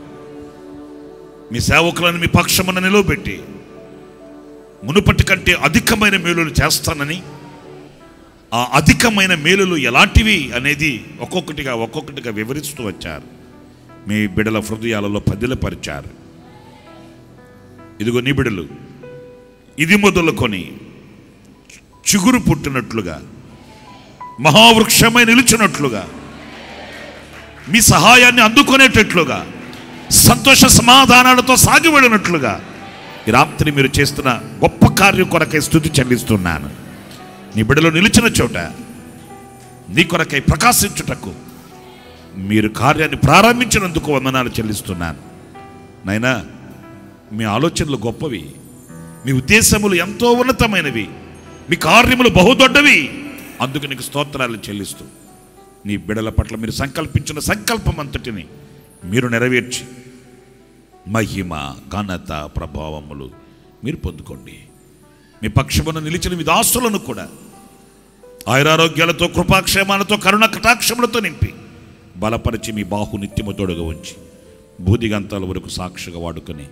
C: మీ సేవకులను మీ పక్షమున నిలవబెట్టి మునుపటి కంటే అధికమైన మేలులు చేస్తానని ఆ అధికమైన మేలులు ఎలాంటివి అనేది ఒక్కొక్కటిగా ఒక్కొక్కటిగా వివరిస్తూ వచ్చారు మీ బిడల హృదయాలలో పదిలపరిచారు ఇదిగో నీ బిడలు ఇది మొదలుకొని చిగురు పుట్టినట్లుగా మహావృక్షమై నిలిచినట్లుగా మీ సహాయాన్ని అందుకునేటట్లుగా సంతోష సమాధానాలతో సాగిబడినట్లుగా ఈ రాత్రి మీరు చేస్తున్న గొప్ప కార్యం కొరకై స్థుతి చెల్లిస్తున్నాను నీ బిడలో నిలిచిన చోట నీ కొరకై ప్రకాశించుటకు మీరు కార్యాన్ని ప్రారంభించినందుకు వందనాలు చెల్లిస్తున్నాను నైనా మీ ఆలోచనలు గొప్పవి మీ ఉద్దేశములు ఎంతో ఉన్నతమైనవి మీ కార్యములు బహుదొడ్డవి అందుకు నీకు స్తోత్రాలు చెల్లిస్తూ నీ బిడల పట్ల మీరు సంకల్పించిన సంకల్పం అంతటిని మీరు నెరవేర్చి మహిమ ఘనత ప్రభావములు మీరు పొందుకోండి మీ పక్షమున నిలిచిన విదాసులను కూడా ఆయురారోగ్యాలతో కృపాక్షేమాలతో కరుణ కటాక్షములతో నింపి బలపరిచి మీ బాహు నిత్యము తోడుగా ఉంచి బూదిగంతాల వరకు సాక్షిగా వాడుకొని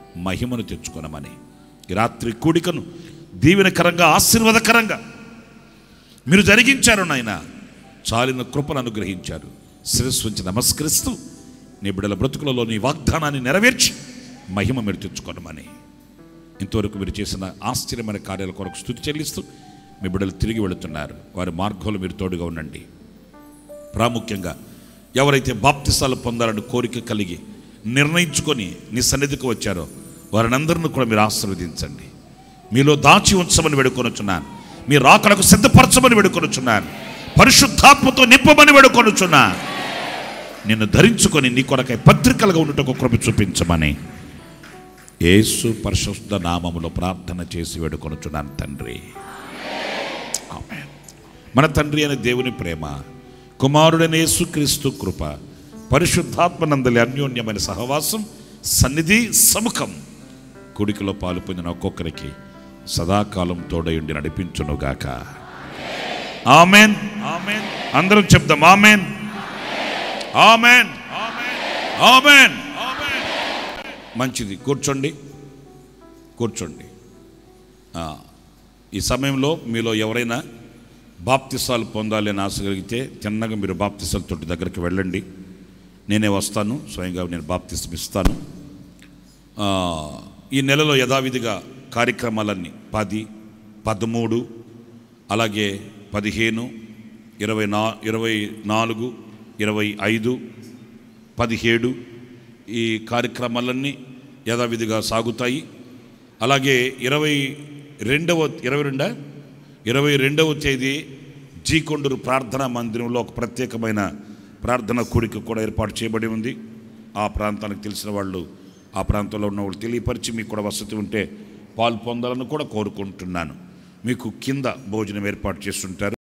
C: మహిమను తెచ్చుకొనమని ఈ రాత్రి కూడికను దీవెనకరంగా ఆశీర్వాదకరంగా మీరు జరిగించారు నాయన చాలిన కృపను అనుగ్రహించారు శిరస్సు ఉంచి నమస్కరిస్తూ నీ బిడ్డల బ్రతుకులలో నీ వాగ్దానాన్ని నెరవేర్చి మహిమ మీరు తెచ్చుకోనమని ఇంతవరకు మీరు చేసిన ఆశ్చర్యమైన కార్యాల కొరకు స్థుతి చెల్లిస్తూ మీ బిడ్డలు తిరిగి వెళుతున్నారు వారి మార్గంలో మీరు తోడుగా ఉండండి ప్రాముఖ్యంగా ఎవరైతే బాప్తిసాలు పొందాలని కోరిక కలిగి నిర్ణయించుకొని నీ సన్నిధికి వచ్చారో వారినందరిని కూడా మీరు ఆశీర్వదించండి మీలో దాచి ఉంచమని వేడుకొనుచున్నాను మీ రాకడకు సిద్ధపరచమని వేడుకొనుచున్నాను పరిశుద్ధాత్మతో నింపమని వేడుకొనుచున్నాను నిన్ను ధరించుకొని నీ కొరకై పత్రికలుగా ఉండటకు కృప చూపించమని యేసు పరిశుద్ధ నామములో ప్రార్థన చేసి వేడుకొనుచున్నాను తండ్రి ఆమేన్. మన తండ్రి అనే దేవుని ప్రేమ కుమారుడైన యేసుక్రీస్తు కృప పరిశుద్ధాత్మనందలి అన్యోన్యమైన సహవాసం సన్నిధి సముఖం కుడికిలో పాలు పొందిన ఒక్కొక్కరికి సదాకాలం తోడయుండి నడిపించునుగాక ఆమెన్ ఆమెన్ అందరం చెప్దాం ఆమెన్ ఆమెన్ ఆమెన్ మంచిది కూర్చోండి కూర్చోండి ఆ, ఈ సమయంలో మీలో ఎవరైనా బాప్తిసాలు పొందాలి అని ఆశ కలిగితే తిన్నగా మీరు బాప్తిసాల తొట్టి దగ్గరికి వెళ్ళండి నేనే వస్తాను స్వయంగా నేను బాప్తిసం ఇస్తాను ఆ, ఈ నెలలో యథావిధిగా కార్యక్రమాలన్నీ పది పదమూడు అలాగే పదిహేను ఇరవై నా ఇరవై నాలుగు ఇరవై ఐదు పదిహేడు ఈ కార్యక్రమాలన్నీ యథావిధిగా సాగుతాయి అలాగే ఇరవై రెండవ ఇరవై రెండా ఇరవై రెండవ తేదీ జీకొండూరు ప్రార్థనా మందిరంలో ఒక ప్రత్యేకమైన ప్రార్థన కూడిక కూడా ఏర్పాటు చేయబడి ఉంది ఆ ప్రాంతానికి తెలిసిన వాళ్ళు ఆ ప్రాంతంలో ఉన్న వాళ్ళు తెలియపరిచి మీకు కూడా వసతి ఉంటే పాలు పొందాలని కూడా కోరుకుంటున్నాను మీకు కింద భోజనం ఏర్పాటు చేస్తుంటారు